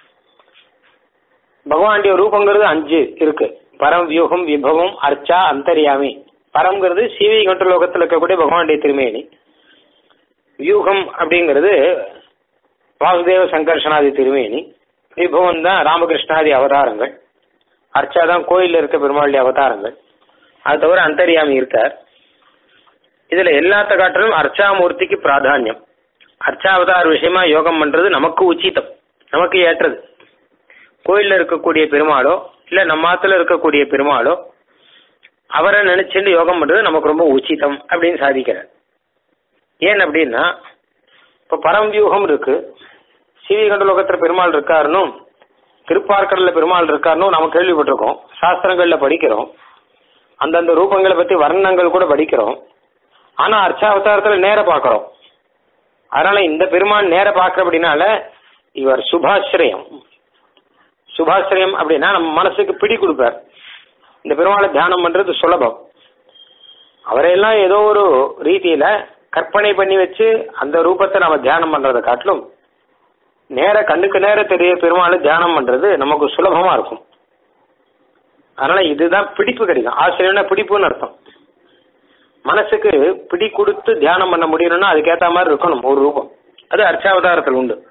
பகவானுடைய ரூபங்கிறது அஞ்சு இருக்கு பரம் வியூகம் விபவம் அர்ச்சா அந்தரியாமி பரம்ங்கிறது சீவை கண்ட லோகத்தில் இருக்கக்கூடிய பகவானுடைய திருமேனி வியூகம் அப்படிங்கிறது வாசுதேவ சங்கர்ஷனாதி திருமேனி விபவம் தான் ராமகிருஷ்ணாதி அவதாரங்கள் அர்ச்சா தான் கோயில்ல இருக்க பெருமாளுடைய அவதாரங்கள் அது தவிர அந்தரியாமி இருக்கார் இதுல எல்லாத்த காட்டிலும் அர்ச்சாமூர்த்திக்கு பிராதானியம் அர்ச்சாவதார விஷயமா யோகம் பண்றது நமக்கு உச்சிதம் நமக்கு ஏற்றது கோயில்ல இருக்கக்கூடிய பெருமாளோ இல்ல நம்ம ஆத்துல இருக்கக்கூடிய பெருமாளோ அவரை நினைச்சுட்டு யோகம் பண்றது நமக்கு ரொம்ப உச்சிதம் அப்படின்னு சாதிக்கிறார் ஏன் அப்படின்னா இப்ப பரம்வியூகம் இருக்கு சிவிகண்ட லோகத்துல பெருமாள் இருக்காருன்னும் திருப்பார்க்கடல பெருமாள் இருக்காருன்னு நம்ம கேள்விப்பட்டிருக்கோம் சாஸ்திரங்கள்ல படிக்கிறோம் அந்தந்த ரூபங்களை பத்தி வர்ணங்கள் கூட படிக்கிறோம் ஆனா அர்ச்சாவதாரத்துல நேர பார்க்கிறோம் அதனால இந்த பெருமான் நேர பார்க்கிற அப்படின்னால இவர் சுபாஸ்ரயம் சுபாஸ்ரயம் அப்படின்னா நம்ம மனசுக்கு பிடி கொடுப்பார் இந்த பெருமாளை தியானம் பண்றது சுலபம் அவரையெல்லாம் ஏதோ ஒரு ரீதியில கற்பனை பண்ணி வச்சு அந்த ரூபத்தை நம்ம தியானம் பண்றதை காட்டிலும் நேர கண்ணுக்கு நேர தெரிய பெருமாளை தியானம் பண்றது நமக்கு சுலபமா இருக்கும் அதனால இதுதான் பிடிப்பு கிடைக்கும் ஆசிரியர்னா பிடிப்புன்னு அர்த்தம் மனசுக்கு பிடி கொடுத்து தியானம் பண்ண முடியணும்னா அதுக்கேத்த மாதிரி இருக்கணும் ஒரு ரூபம் அது அர்ச்சாவதாரத்தில் உண்டு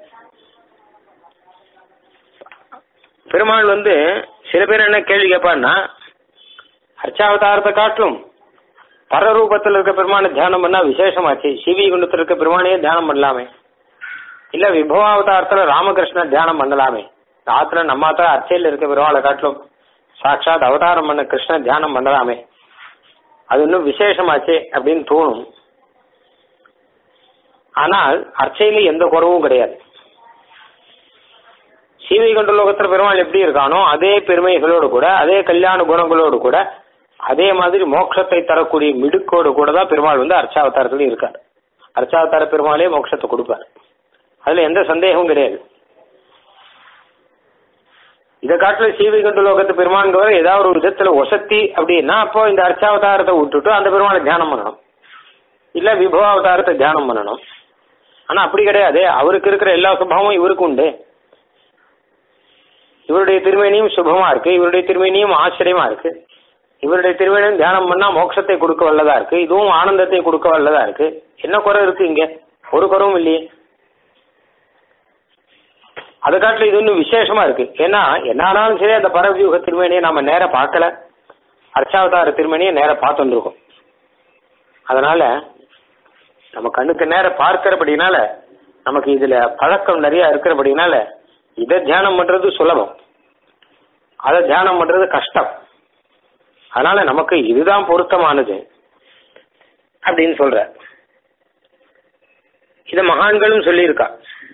பெருமாள் வந்து சில பேர் என்ன கேள்வி கேட்பான்னா அர்ச்சாவதாரத்தை காட்டிலும் பரரூபத்தில் இருக்க பெருமானை தியானம் பண்ணா விசேஷமாச்சு சிவி குண்டத்தில் இருக்க பெருமானையே தியானம் பண்ணலாமே இல்ல விபவாவதாரத்துல ராமகிருஷ்ண தியானம் பண்ணலாமே ஆத்துல நம்ம ஆத்துல அர்ச்சையில் இருக்க பெருமாளை காட்டிலும் சாட்சாத் அவதாரம் பண்ண கிருஷ்ண தியானம் பண்ணலாமே அது இன்னும் விசேஷமாச்சே அப்படின்னு தோணும் ஆனால் அர்ச்சையில எந்த குறவும் கிடையாது சீவை கொண்ட லோகத்துல பெருமாள் எப்படி இருக்கானோ அதே பெருமைகளோடு கூட அதே கல்யாண குணங்களோடு கூட அதே மாதிரி மோட்சத்தை தரக்கூடிய மிடுக்கோடு கூட தான் பெருமாள் வந்து அர்ச்சாவதாரத்துல இருக்கார் அர்ச்சாவதார பெருமாளே மோட்சத்தை கொடுப்பார் அதுல எந்த சந்தேகமும் கிடையாது இதை காட்டுல சீவைகுண்ட லோகத்து பெருமான்கிறவர் ஏதாவது ஒரு விதத்துல ஒசத்தி அப்படின்னா அப்போ இந்த அர்ச்சாவதாரத்தை விட்டுட்டு அந்த பெருமாளை தியானம் பண்ணணும் இல்ல விபவாவதாரத்தை தியானம் பண்ணணும் ஆனா அப்படி கிடையாது அவருக்கு இருக்கிற எல்லா சுபமும் இவருக்கு உண்டு இவருடைய திருமேனியும் சுபமா இருக்கு இவருடைய திருமேனியும் ஆச்சரியமா இருக்கு இவருடைய திருமேனியும் தியானம் பண்ணா மோட்சத்தை கொடுக்க வல்லதா இருக்கு இதுவும் ஆனந்தத்தை கொடுக்க வல்லதா இருக்கு என்ன குறை இருக்கு இங்க ஒரு குறவும் இல்லையே அதை காட்டில் இது இன்னும் விசேஷமா இருக்கு ஏன்னா என்னானாலும் சரி அந்த பரவியூக திருமணியை நாம நேர பார்க்கல அர்ச்சாவதார திருமணியை நேர பார்த்துருக்கோம் அதனால நம்ம கண்ணுக்கு நேர பார்க்கிறபடினால நமக்கு இதுல பழக்கம் நிறைய இருக்கிறபடினால இதை தியானம் பண்றது சுலபம் அதை தியானம் பண்றது கஷ்டம் அதனால நமக்கு இதுதான் பொருத்தமானது அப்படின்னு சொல்ற இத மகான்களும் சொல்லியிருக்கா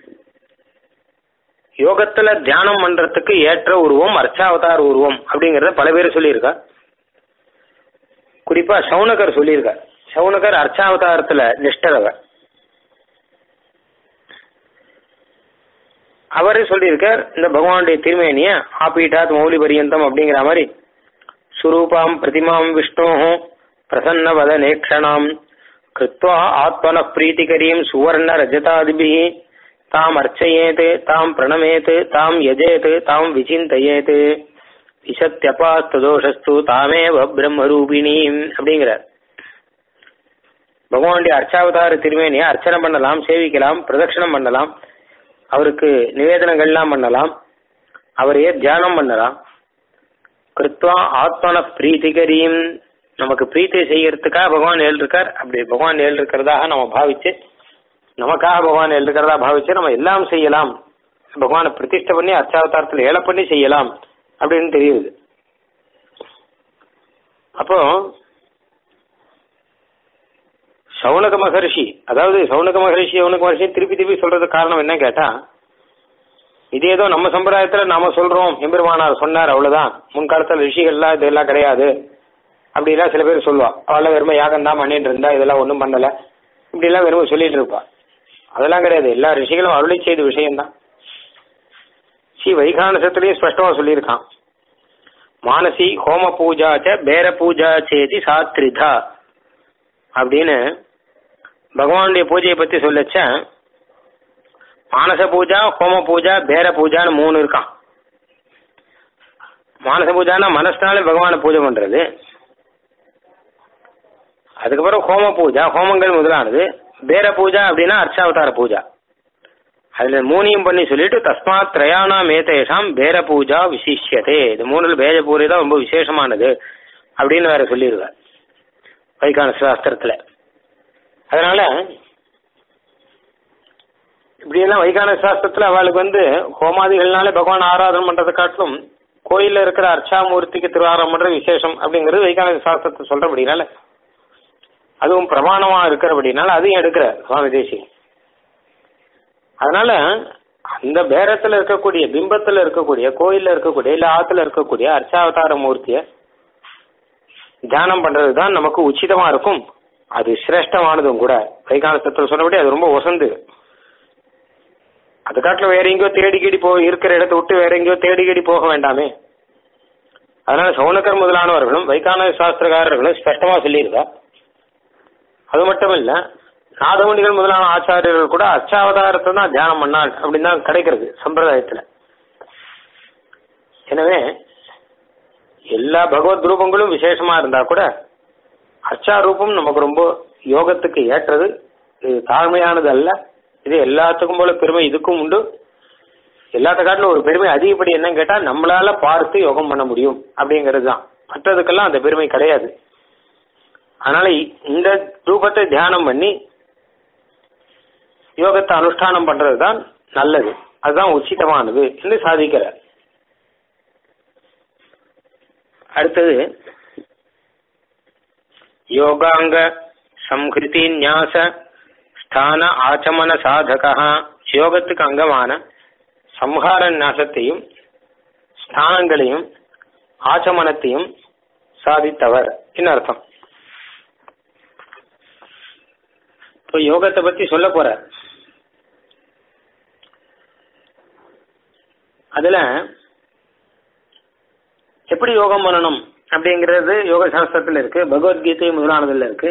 யோகத்துல தியானம் பண்றதுக்கு ஏற்ற உருவம் அர்ச்சாவதார உருவம் அப்படிங்கறத பல பேர் சொல்லியிருக்கா குறிப்பா சவுனகர் சொல்லியிருக்கார் சவுனகர் அர்ச்சாவதாரத்துல நிஷ்டரவர் அவரே சொல்லியிருக்கார் இந்த பகவானுடைய திருமேனிய ஆபீட்டாத் மௌலி பரியந்தம் அப்படிங்கிற மாதிரி சுரூபாம் பிரதிமாம் விஷ்ணோ பிரசன்ன வத நேக்ஷணாம் கிருத்வா ஆத்மன பிரீத்திகரீம் சுவர்ண ரஜதாதிபி தாம் அர்ச்சயேத் தாம் பிரணமேத் தாம் யஜேத் தாம் விசிந்தயேத் விசத்யபாஸ்ததோஷஸ்து தாமேவ பிரம்மரூபிணீம் அப்படிங்கிறார் பகவானுடைய அர்ச்சாவதார திருமேனியை அர்ச்சனை பண்ணலாம் சேவிக்கலாம் பிரதட்சணம் பண்ணலாம் அவருக்கு நிவேதனங்கள்லாம் பண்ணலாம் அவரையே தியானம் பண்ணலாம் கிருத்வா ஆத்மன பிரீத்திகரீம் நமக்கு பிரீத்தி செய்யறதுக்காக பகவான் எழுதிருக்கார் அப்படி பகவான் எழுதிருக்கிறதாக நம்ம பாவிச்சு நமக்காக பகவான் எழுதுகிறதா பாவிச்சு நம்ம எல்லாம் செய்யலாம் பகவானை பிரதிஷ்டை பண்ணி அர்ச்சாவதாரத்தில் ஏழை பண்ணி செய்யலாம் அப்படின்னு தெரியுது அப்போ சவுனக மகரிஷி அதாவது சவுனக மகரிஷி சவுனக மகரிஷி திருப்பி திருப்பி சொல்றது காரணம் என்ன கேட்டா இது ஏதோ நம்ம சம்பிரதாயத்துல நாம சொல்றோம் எம்பெருமானார் சொன்னார் அவ்வளவுதான் முன்காலத்துல ரிஷிகள்லாம் இதெல்லாம் கிடையாது அப்படிலாம் சில பேர் சொல்லுவா அவள வெறுமை யாகம் தான் பண்ணிட்டு இருந்தா இதெல்லாம் ஒன்றும் பண்ணல இப்படி எல்லாம் வெறும் சொல்லிட்டு இருப்பா அதெல்லாம் கிடையாது எல்லா ரிஷிகளும் அருளை செய்த விஷயம்தான் ஸ்ரீ வைகானசத்திலையும் ஸ்பஷ்டமா சொல்லியிருக்கான் மானசி ஹோம பூஜாச்ச பேர பூஜா சேதி சாத்ரிதா அப்படின்னு பகவானுடைய பூஜையை பத்தி சொல்லச்ச மானச பூஜா ஹோம பூஜா பேர பூஜான்னு மூணு இருக்கான் மானச பூஜானா மனசுனால பகவானை பூஜை பண்றது அதுக்கப்புறம் ஹோம பூஜா ஹோமங்கள் முதலானது பேர பூஜா அப்படின்னா அர்ச்சாவதார பூஜா அதுல மூணையும் பண்ணி சொல்லிட்டு தஸ்மாத் திரயாணா மேதேஷாம் பேர பூஜா விசிஷ்யதே இது மூணுல பேர பூஜை தான் ரொம்ப விசேஷமானது அப்படின்னு வேற சொல்லியிருக்கார் வைகான சாஸ்திரத்துல அதனால இப்படியெல்லாம் வைகான சாஸ்திரத்துல அவளுக்கு வந்து ஹோமாதிகள்னால பகவான் ஆராதனை பண்றதை காட்டிலும் கோயில்ல இருக்கிற அர்ச்சாமூர்த்திக்கு திருவாரம் பண்ற விசேஷம் அப்படிங்கிறது வைகான சாஸ்திரத்தை சொல்றபடினால அதுவும் பிரமாணமா இருக்கிறபடினால அதையும் எடுக்கிற சுவாமி தேசி அதனால அந்த பேரத்துல இருக்கக்கூடிய பிம்பத்துல இருக்கக்கூடிய கோயில்ல இருக்கக்கூடிய இல்ல ஆத்துல இருக்கக்கூடிய அர்ச்சாவதார மூர்த்திய தியானம் பண்றது தான் நமக்கு உச்சிதமா இருக்கும் அது சிரேஷ்டமானதும் கூட வைகானசத்தில் சொன்னபடி அது ரொம்ப ஒசந்து அது காட்டில் வேற எங்கேயோ தேடி கேடி போ இருக்கிற இடத்த விட்டு வேற எங்கேயோ தேடி கேடி போக வேண்டாமே அதனால சௌனகர் முதலானவர்களும் வைகான சாஸ்திரக்காரர்களும் ஸ்பஷ்டமா சொல்லியிருக்கா அது மட்டும் இல்ல நாதமுனிகள் முதலான ஆச்சாரியர்கள் கூட அச்சாவதாரத்தை தான் தியானம் பண்ணாள் அப்படின்னு தான் கிடைக்கிறது சம்பிரதாயத்துல எனவே எல்லா பகவத் ரூபங்களும் விசேஷமா இருந்தா கூட அர்ச்சா ரூபம் நமக்கு ரொம்ப யோகத்துக்கு ஏற்றது இது தாழ்மையானது அல்ல இது எல்லாத்துக்கும் போல பெருமை இதுக்கும் உண்டு எல்லாத்த காட்டிலும் ஒரு பெருமை அதிகப்படி என்னன்னு கேட்டா நம்மளால பார்த்து யோகம் பண்ண முடியும் அப்படிங்கிறது தான் மற்றதுக்கெல்லாம் அந்த பெருமை கிடையாது அதனால இந்த ரூபத்தை தியானம் பண்ணி யோகத்தை அனுஷ்டானம் பண்றது தான் நல்லது அதுதான் உச்சிதமானது என்று சாதிக்கிறார் அடுத்தது யோகாங்க சம்ஹிருதி நியாச ஸ்தான ஆச்சமன சாதகா யோகத்துக்கு அங்கமான சம்ஹார நியாசத்தையும் ஸ்தானங்களையும் ஆச்சமனத்தையும் சாதித்தவர் என்ன அர்த்தம் இப்போ யோகத்தை பத்தி சொல்ல போற அதுல எப்படி யோகம் பண்ணணும் அப்படிங்கிறது யோக சாஸ்திரத்துல இருக்கு பகவத்கீதை முதலானதுல இருக்கு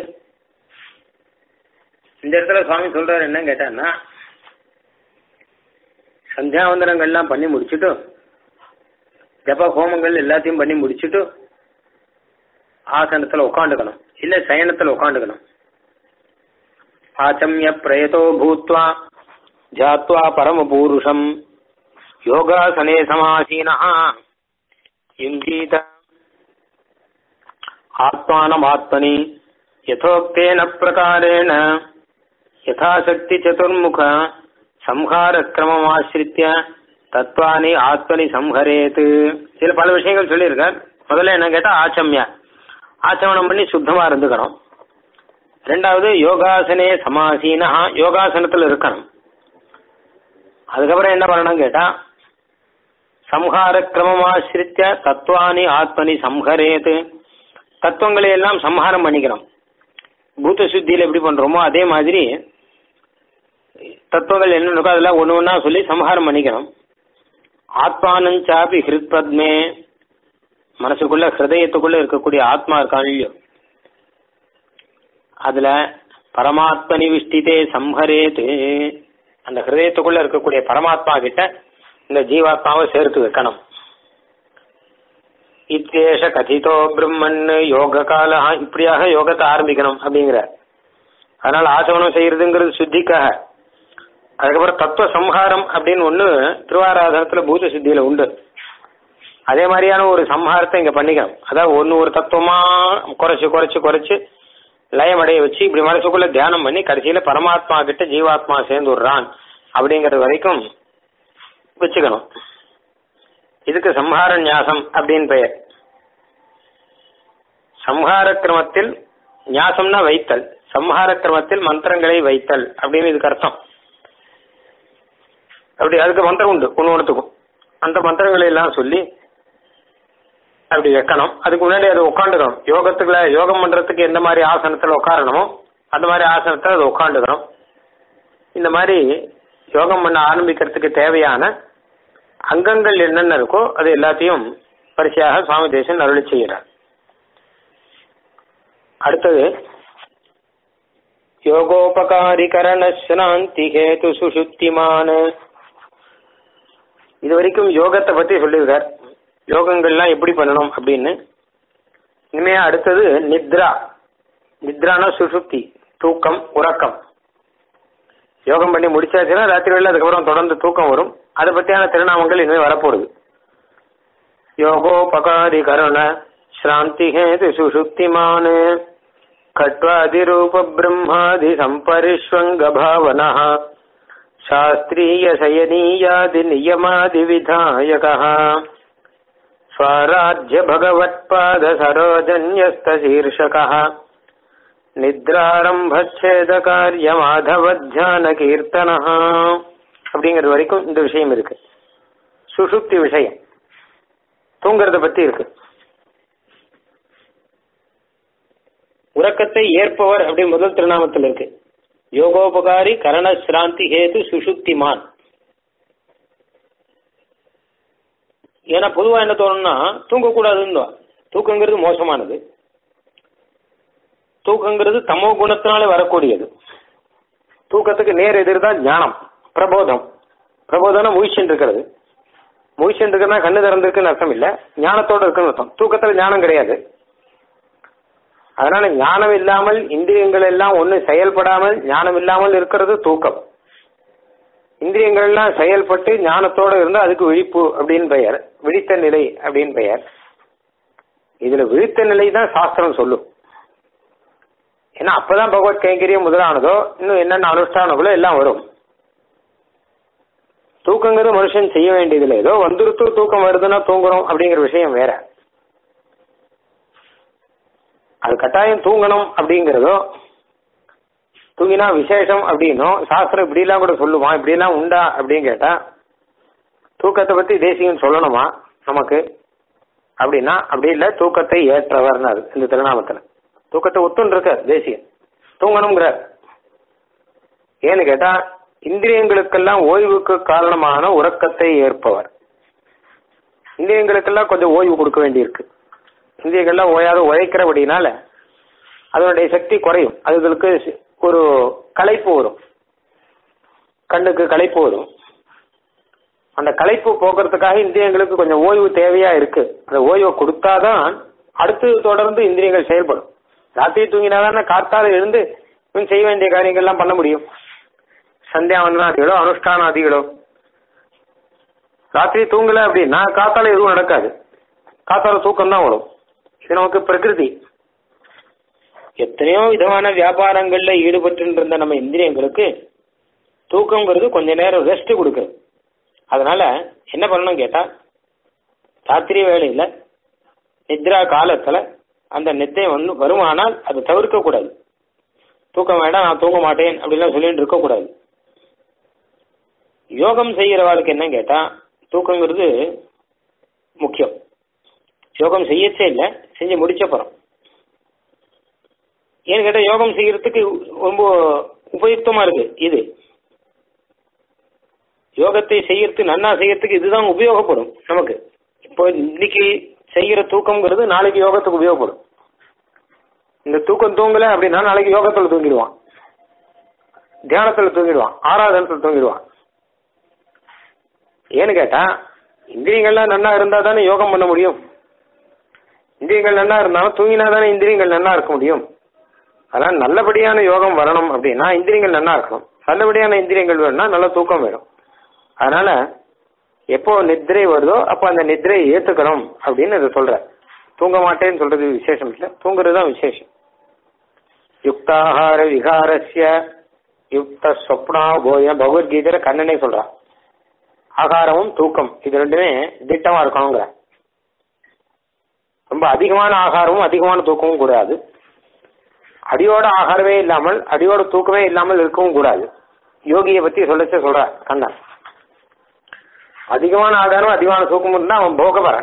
இந்த இடத்துல சுவாமி சொல்றாரு என்ன கேட்டான்னா சந்தியாவந்தனங்கள்லாம் பண்ணி முடிச்சுட்டு ஜப ஹோமங்கள் எல்லாத்தையும் பண்ணி முடிச்சுட்டு ஆசனத்துல உட்காந்துக்கணும் இல்ல சயனத்துல உட்காந்துக்கணும் ஆச்சமிய பிரயதோ பூத்வா ஜாத்வா பரமபூருஷம் யோகாசனே சமாசீனா யுஞ்சீத ஆத்மானமாத்மனி யதோக்தேன பிரகாரேண யதாசக்தி சதுர்முக சம்ஹார கிரமமாசிரித்திய தத்வானி ஆத்மனி சம்ஹரேத்து இதுல பல விஷயங்கள் சொல்லியிருக்கார் முதல்ல என்ன கேட்டா ஆச்சமியா ஆச்சமனம் பண்ணி சுத்தமா இருந்துக்கணும் ரெண்டாவது யோகாசனே சமாசீனா யோகாசனத்துல இருக்கணும் அதுக்கப்புறம் என்ன பண்ணணும் கேட்டா சம்ஹார கிரமமாசிரித்த தத்துவானி ஆத்மனி சம்ஹரேது தத்துவங்களை எல்லாம் சம்ஹாரம் பண்ணிக்கணும் பூத்த சுத்தியில எப்படி பண்றோமோ அதே மாதிரி தத்துவங்கள் என்ன இருக்கோ அதெல்லாம் ஒன்று ஒன்றா சொல்லி சம்ஹாரம் பண்ணிக்கணும் ஆத்மானஞ்சாபி ஹிருத் பத்மே மனசுக்குள்ள ஹிருதயத்துக்குள்ள இருக்கக்கூடிய ஆத்மா இருக்கான் இல்லையோ அதுல பரமாத்மனி விஷ்டிதே சம்ஹரேது அந்த ஹிருதயத்துக்குள்ள இருக்கக்கூடிய பரமாத்மா கிட்ட இந்த ஜீவாத்மாவை சேர்த்து வைக்கணும் இத்தேஷ கதிதோ பிரம்மன் யோக கால இப்படியாக யோகத்தை ஆரம்பிக்கணும் அப்படிங்கிற அதனால ஆசவனம் செய்யறதுங்கிறது சுத்திக்காக அதுக்கப்புறம் தத்துவ சம்ஹாரம் அப்படின்னு ஒண்ணு திருவாராதனத்துல பூத சித்தியில உண்டு அதே மாதிரியான ஒரு சம்ஹாரத்தை இங்க பண்ணிக்கணும் அதாவது ஒன்னு ஒரு தத்துவமா குறைச்சு குறைச்சு குறைச்சு லயமடைய வச்சு இப்படி மனசுக்குள்ள தியானம் பண்ணி கடைசியில பரமாத்மா கிட்ட ஜீவாத்மா சேர்ந்து விடுறான் அப்படிங்கறது வரைக்கும் வச்சுக்கணும் இதுக்கு சம்ஹார நியாசம் அப்படின்னு பெயர் சம்ஹார கிரமத்தில் நியாசம்னா வைத்தல் சம்ஹார கிரமத்தில் மந்திரங்களை வைத்தல் அப்படின்னு இதுக்கு அர்த்தம் அப்படி அதுக்கு மந்திரம் உண்டு ஒன்று ஒன்றுத்துக்கும் அந்த மந்திரங்களை எல்லாம் சொல்லி அப்படி வைக்கணும் அதுக்கு முன்னாடி அதை உட்காந்துக்கணும் யோகத்துக்குள்ள யோகம் பண்றதுக்கு எந்த மாதிரி ஆசனத்துல உட்காரணுமோ அந்த மாதிரி ஆசனத்துல அதை உட்காந்துக்கணும் இந்த மாதிரி யோகம் பண்ண ஆரம்பிக்கிறதுக்கு தேவையான அங்கங்கள் என்னென்ன இருக்கோ அது எல்லாத்தையும் பரிசையாக சுவாமி தேசன் அருளி செய்கிறார் அடுத்தது யோகோபகாரிகரண சாந்தி ஹேது சுசுத்திமான இது வரைக்கும் யோகத்தை பத்தி சொல்லியிருக்கார் யோகங்கள்லாம் எப்படி பண்ணணும் அப்படின்னு இனிமே அடுத்தது நித்ரா நித்ரானா சுசுப்தி தூக்கம் உறக்கம் யோகம் பண்ணி முடிச்சாச்சுன்னா ராத்திரி வேலை அதுக்கப்புறம் தொடர்ந்து தூக்கம் வரும் அதை பற்றியான திருநாமங்கள் இனிமேல் வரப்போகுது யோகோபகாரி கருண ஸ்ராந்தி ஹேது சுசுப்திமான் கட்வாதிரூப பிரம்மாதி சம்பரிஷ்வங்க பாவனா சாஸ்திரீய சயனீயாதி நியமாதி விதாயக ஸ்வராஜ்ய பகவத்பாத சரோஜன்யஸ்த சீர்ஷகः நித்ராரம்பச்சேத காரிய மாதவ தியான கீர்த்தன அப்படிங்கிறது வரைக்கும் இந்த விஷயம் இருக்கு சுஷுப்தி விஷயம் தூங்குறத பத்தி இருக்கு உறக்கத்தை ஏற்பவர் அப்படி முதல் திருநாமத்தில் இருக்கு யோகோபகாரி கரண சிராந்தி ஹேது சுஷுப்திமான் ஏன்னா பொதுவா என்ன தோணும்னா தூங்கக்கூடாதுன்னு தூக்கங்கிறது மோசமானது தூக்கங்கிறது தமோ குணத்தினால வரக்கூடியது தூக்கத்துக்கு நேர் எதிர் தான் ஞானம் பிரபோதம் பிரபோதம்னா முயற்சின்னு இருக்கிறது முயற்சின்னு இருக்கிறதா கண்ணு திறந்திருக்குன்னு அர்த்தம் இல்ல ஞானத்தோட இருக்குன்னு அர்த்தம் தூக்கத்துல ஞானம் கிடையாது அதனால ஞானம் இல்லாமல் இந்திரியங்கள் எல்லாம் ஒண்ணு செயல்படாமல் ஞானம் இல்லாமல் இருக்கிறது தூக்கம் இந்திரியங்கள் எல்லாம் செயல்பட்டு ஞானத்தோட இருந்தா அதுக்கு விழிப்பு அப்படின்னு பெயர் விழித்த நிலை அப்படின்னு பெயர் இதுல விழித்த நிலை தான் சாஸ்திரம் சொல்லும் ஏன்னா அப்பதான் பகவத் கைங்கரியம் முதலானதோ இன்னும் என்னென்ன அனுஷ்டானங்களோ எல்லாம் வரும் தூக்கங்கிறது மனுஷன் செய்ய வேண்டியதில்லை ஏதோ வந்துருத்து தூக்கம் வருதுன்னா தூங்குறோம் அப்படிங்கிற விஷயம் வேற அது கட்டாயம் தூங்கணும் அப்படிங்கிறதோ தூங்கினா விசேஷம் அப்படின்னும் சாஸ்திரம் இப்படிலாம் கூட சொல்லுமா இப்படிலாம் உண்டா அப்படின்னு கேட்டா தூக்கத்தை பத்தி தேசியம் சொல்லணுமா நமக்கு அப்படின்னா அப்படி இல்லை தூக்கத்தை ஏற்றவர்னாரு இந்த திருநாமத்துல தூக்கத்தை ஒத்துன்னு இருக்க தேசியம் தூங்கணுங்கிறார் ஏன்னு கேட்டா இந்திரியங்களுக்கெல்லாம் ஓய்வுக்கு காரணமான உறக்கத்தை ஏற்பவர் இந்திரியங்களுக்கெல்லாம் கொஞ்சம் ஓய்வு கொடுக்க வேண்டியிருக்கு இந்திரியங்கள்லாம் ஓயாத உழைக்கிறபடினால அதனுடைய சக்தி குறையும் அதுகளுக்கு ஒரு களைப்பு வரும் கண்ணுக்கு களைப்பு வரும் அந்த களைப்பு போக்குறதுக்காக இந்திரியங்களுக்கு கொஞ்சம் ஓய்வு தேவையா இருக்கு அந்த ஓய்வை கொடுத்தாதான் அடுத்து தொடர்ந்து இந்திரியங்கள் செயல்படும் ராத்திரி தூங்கினாதானே காத்தால எழுந்து இவன் செய்ய வேண்டிய காரியங்கள்லாம் பண்ண முடியும் சந்தியாவந்தனாதிகளோ அனுஷ்டானாதிகளோ ராத்திரி தூங்கல அப்படின்னா காத்தால எதுவும் நடக்காது காத்தால தூக்கம் தான் வரும் இது நமக்கு பிரகிருதி எத்தனையோ விதமான வியாபாரங்கள்ல ஈடுபட்டு இருந்த நம்ம இந்திரியங்களுக்கு தூக்கங்கிறது கொஞ்ச நேரம் ரெஸ்ட் கொடுக்குது அதனால என்ன பண்ணணும் கேட்டா ராத்திரி வேலையில நித்ரா காலத்துல அந்த நித்தை வந்து வருமானால் அதை தவிர்க்க கூடாது தூக்கம் வேண்டாம் நான் தூங்க மாட்டேன் அப்படிலாம் சொல்லிட்டு இருக்க கூடாது யோகம் செய்யறவாளுக்கு என்ன கேட்டா தூக்கங்கிறது முக்கியம் யோகம் செய்யச்சே இல்லை செஞ்சு முடிச்ச போறோம் ஏன்னு கேட்டா யோகம் செய்யறதுக்கு ரொம்ப உபயுக்தமா இருக்கு இது யோகத்தை செய்யறதுக்கு நன்னா செய்யறதுக்கு இதுதான் உபயோகப்படும் நமக்கு இப்போ இன்னைக்கு செய்யற தூக்கம்ங்கிறது நாளைக்கு யோகத்துக்கு உபயோகப்படும் இந்த தூக்கம் தூங்கல அப்படின்னா நாளைக்கு யோகத்துல தூங்கிடுவான் தியானத்துல தூங்கிடுவான் ஆராதனத்துல தூங்கிடுவான் ஏன்னு கேட்டா இந்திரியங்கள்லாம் நன்னா இருந்தா தானே யோகம் பண்ண முடியும் இந்திரியங்கள் நன்னா இருந்தாலும் தூங்கினா தானே இந்திரியங்கள் நன்னா இருக்க முடியும் அதனால நல்லபடியான யோகம் வரணும் அப்படின்னா இந்திரியங்கள் நன்னா இருக்கணும் நல்லபடியான இந்திரியங்கள் வேணும்னா நல்ல தூக்கம் வேணும் அதனால எப்போ நித்திரை வருதோ அப்போ அந்த நித்திரையை ஏத்துக்கணும் அப்படின்னு இதை சொல்ற தூங்க மாட்டேன்னு சொல்றது விசேஷம் இல்லை தூங்குறது தான் விசேஷம் யுக்தாகார விகாரஸ்ய யுக்த சொப்னா போய பகவத்கீதையில கண்ணனே சொல்றான் ஆகாரமும் தூக்கம் இது ரெண்டுமே திட்டமா இருக்கணுங்கிற ரொம்ப அதிகமான ஆகாரமும் அதிகமான தூக்கமும் கூடாது அடியோட ஆகாரமே இல்லாமல் அடியோட தூக்கமே இல்லாமல் இருக்கவும் கூடாது யோகியை பத்தி சொல்லச்சே சொல்ற கண்ணன் அதிகமான ஆகாரம் அதிகமான தூக்கம் இருந்தா அவன் போக வரான்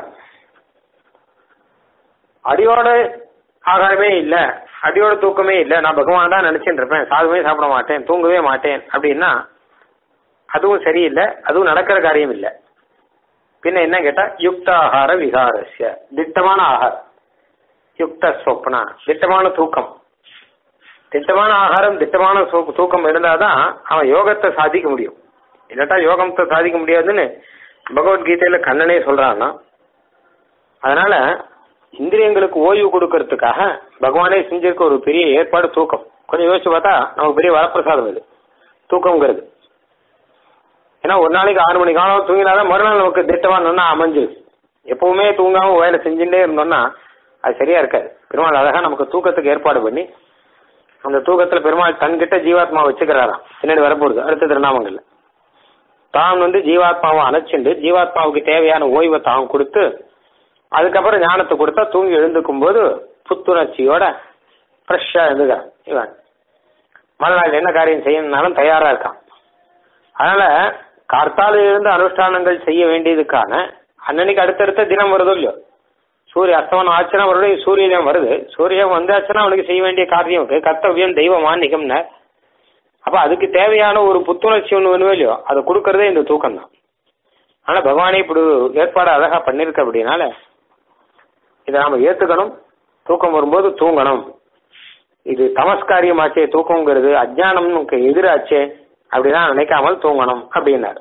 அடியோட ஆகாரமே இல்ல அடியோட தூக்கமே இல்ல நான் பகவான் தான் நினைச்சுட்டு இருப்பேன் சாதமே சாப்பிட மாட்டேன் தூங்கவே மாட்டேன் அப்படின்னா அதுவும் சரியில்லை அதுவும் நடக்கிற காரியம் இல்லை பின்ன என்ன கேட்டா யுக்த ஆகார விகாரஸ்ய திட்டமான ஆகாரம் யுக்த சொப்னா திட்டமான தூக்கம் திட்டமான ஆகாரம் திட்டமான தூக்கம் இருந்தாதான் அவன் யோகத்தை சாதிக்க முடியும் இல்லாட்டா யோகத்தை சாதிக்க முடியாதுன்னு பகவத்கீதையில கண்ணனே சொல்றான்னா அதனால இந்திரியங்களுக்கு ஓய்வு கொடுக்கறதுக்காக பகவானே செஞ்சிருக்க ஒரு பெரிய ஏற்பாடு தூக்கம் கொஞ்சம் யோசிச்சு பார்த்தா நமக்கு பெரிய வரப்பிரசாதம் இது தூக்கம்ங்கிறது ஏன்னா ஒரு நாளைக்கு ஆறு மணி காலம் தூங்கினாதான் மறுநாள் நமக்கு திட்டமா நல்லா அமைஞ்சிரு எப்பவுமே தூங்காம வேலை செஞ்சுட்டே இருந்தோம்னா அது சரியா இருக்காது பெருமாள் அழகா நமக்கு தூக்கத்துக்கு ஏற்பாடு பண்ணி அந்த தூக்கத்துல பெருமாள் தன்கிட்ட ஜீவாத்மா வச்சுக்கிறாராம் பின்னாடி வரப்போகுது அடுத்த திருநாமங்கள்ல தான் வந்து ஜீவாத்மாவை அணைச்சிண்டு ஜீவாத்மாவுக்கு தேவையான ஓய்வை தான் கொடுத்து அதுக்கப்புறம் ஞானத்தை கொடுத்தா தூங்கி எழுந்துக்கும் போது புத்துணர்ச்சியோட ஃப்ரெஷ்ஷா எழுந்துக்கிறான் இவன் மறுநாள் என்ன காரியம் செய்யணும்னாலும் தயாரா இருக்கான் அதனால கார்த்தால இருந்து அனுஷ்டானங்கள் செய்ய வேண்டியதுக்கான அன்னன்னைக்கு அடுத்தடுத்த தினம் வருதோ இல்லையோ சூரிய அஸ்தமனம் ஆச்சுன்னா மறுபடியும் சூரியன் வருது சூரியன் வந்தாச்சுன்னா அவனுக்கு செய்ய வேண்டிய காரியம் இருக்கு கர்த்தவியம் தெய்வ மாநிகம்னு அப்ப அதுக்கு தேவையான ஒரு புத்துணர்ச்சி ஒன்று வேணுமோ இல்லையோ அதை கொடுக்கறதே இந்த தூக்கம் தான் ஆனா பகவானே இப்படி ஒரு ஏற்பாடு அழகா பண்ணிருக்க அப்படின்னால இதை நாம ஏத்துக்கணும் தூக்கம் வரும்போது தூங்கணும் இது தமஸ்காரியமாச்சே தூக்கங்கிறது அஜ்ஞானம்னுக்கு எதிராச்சே அப்படிலாம் நினைக்காமல் தூங்கணும் அப்படின்னாரு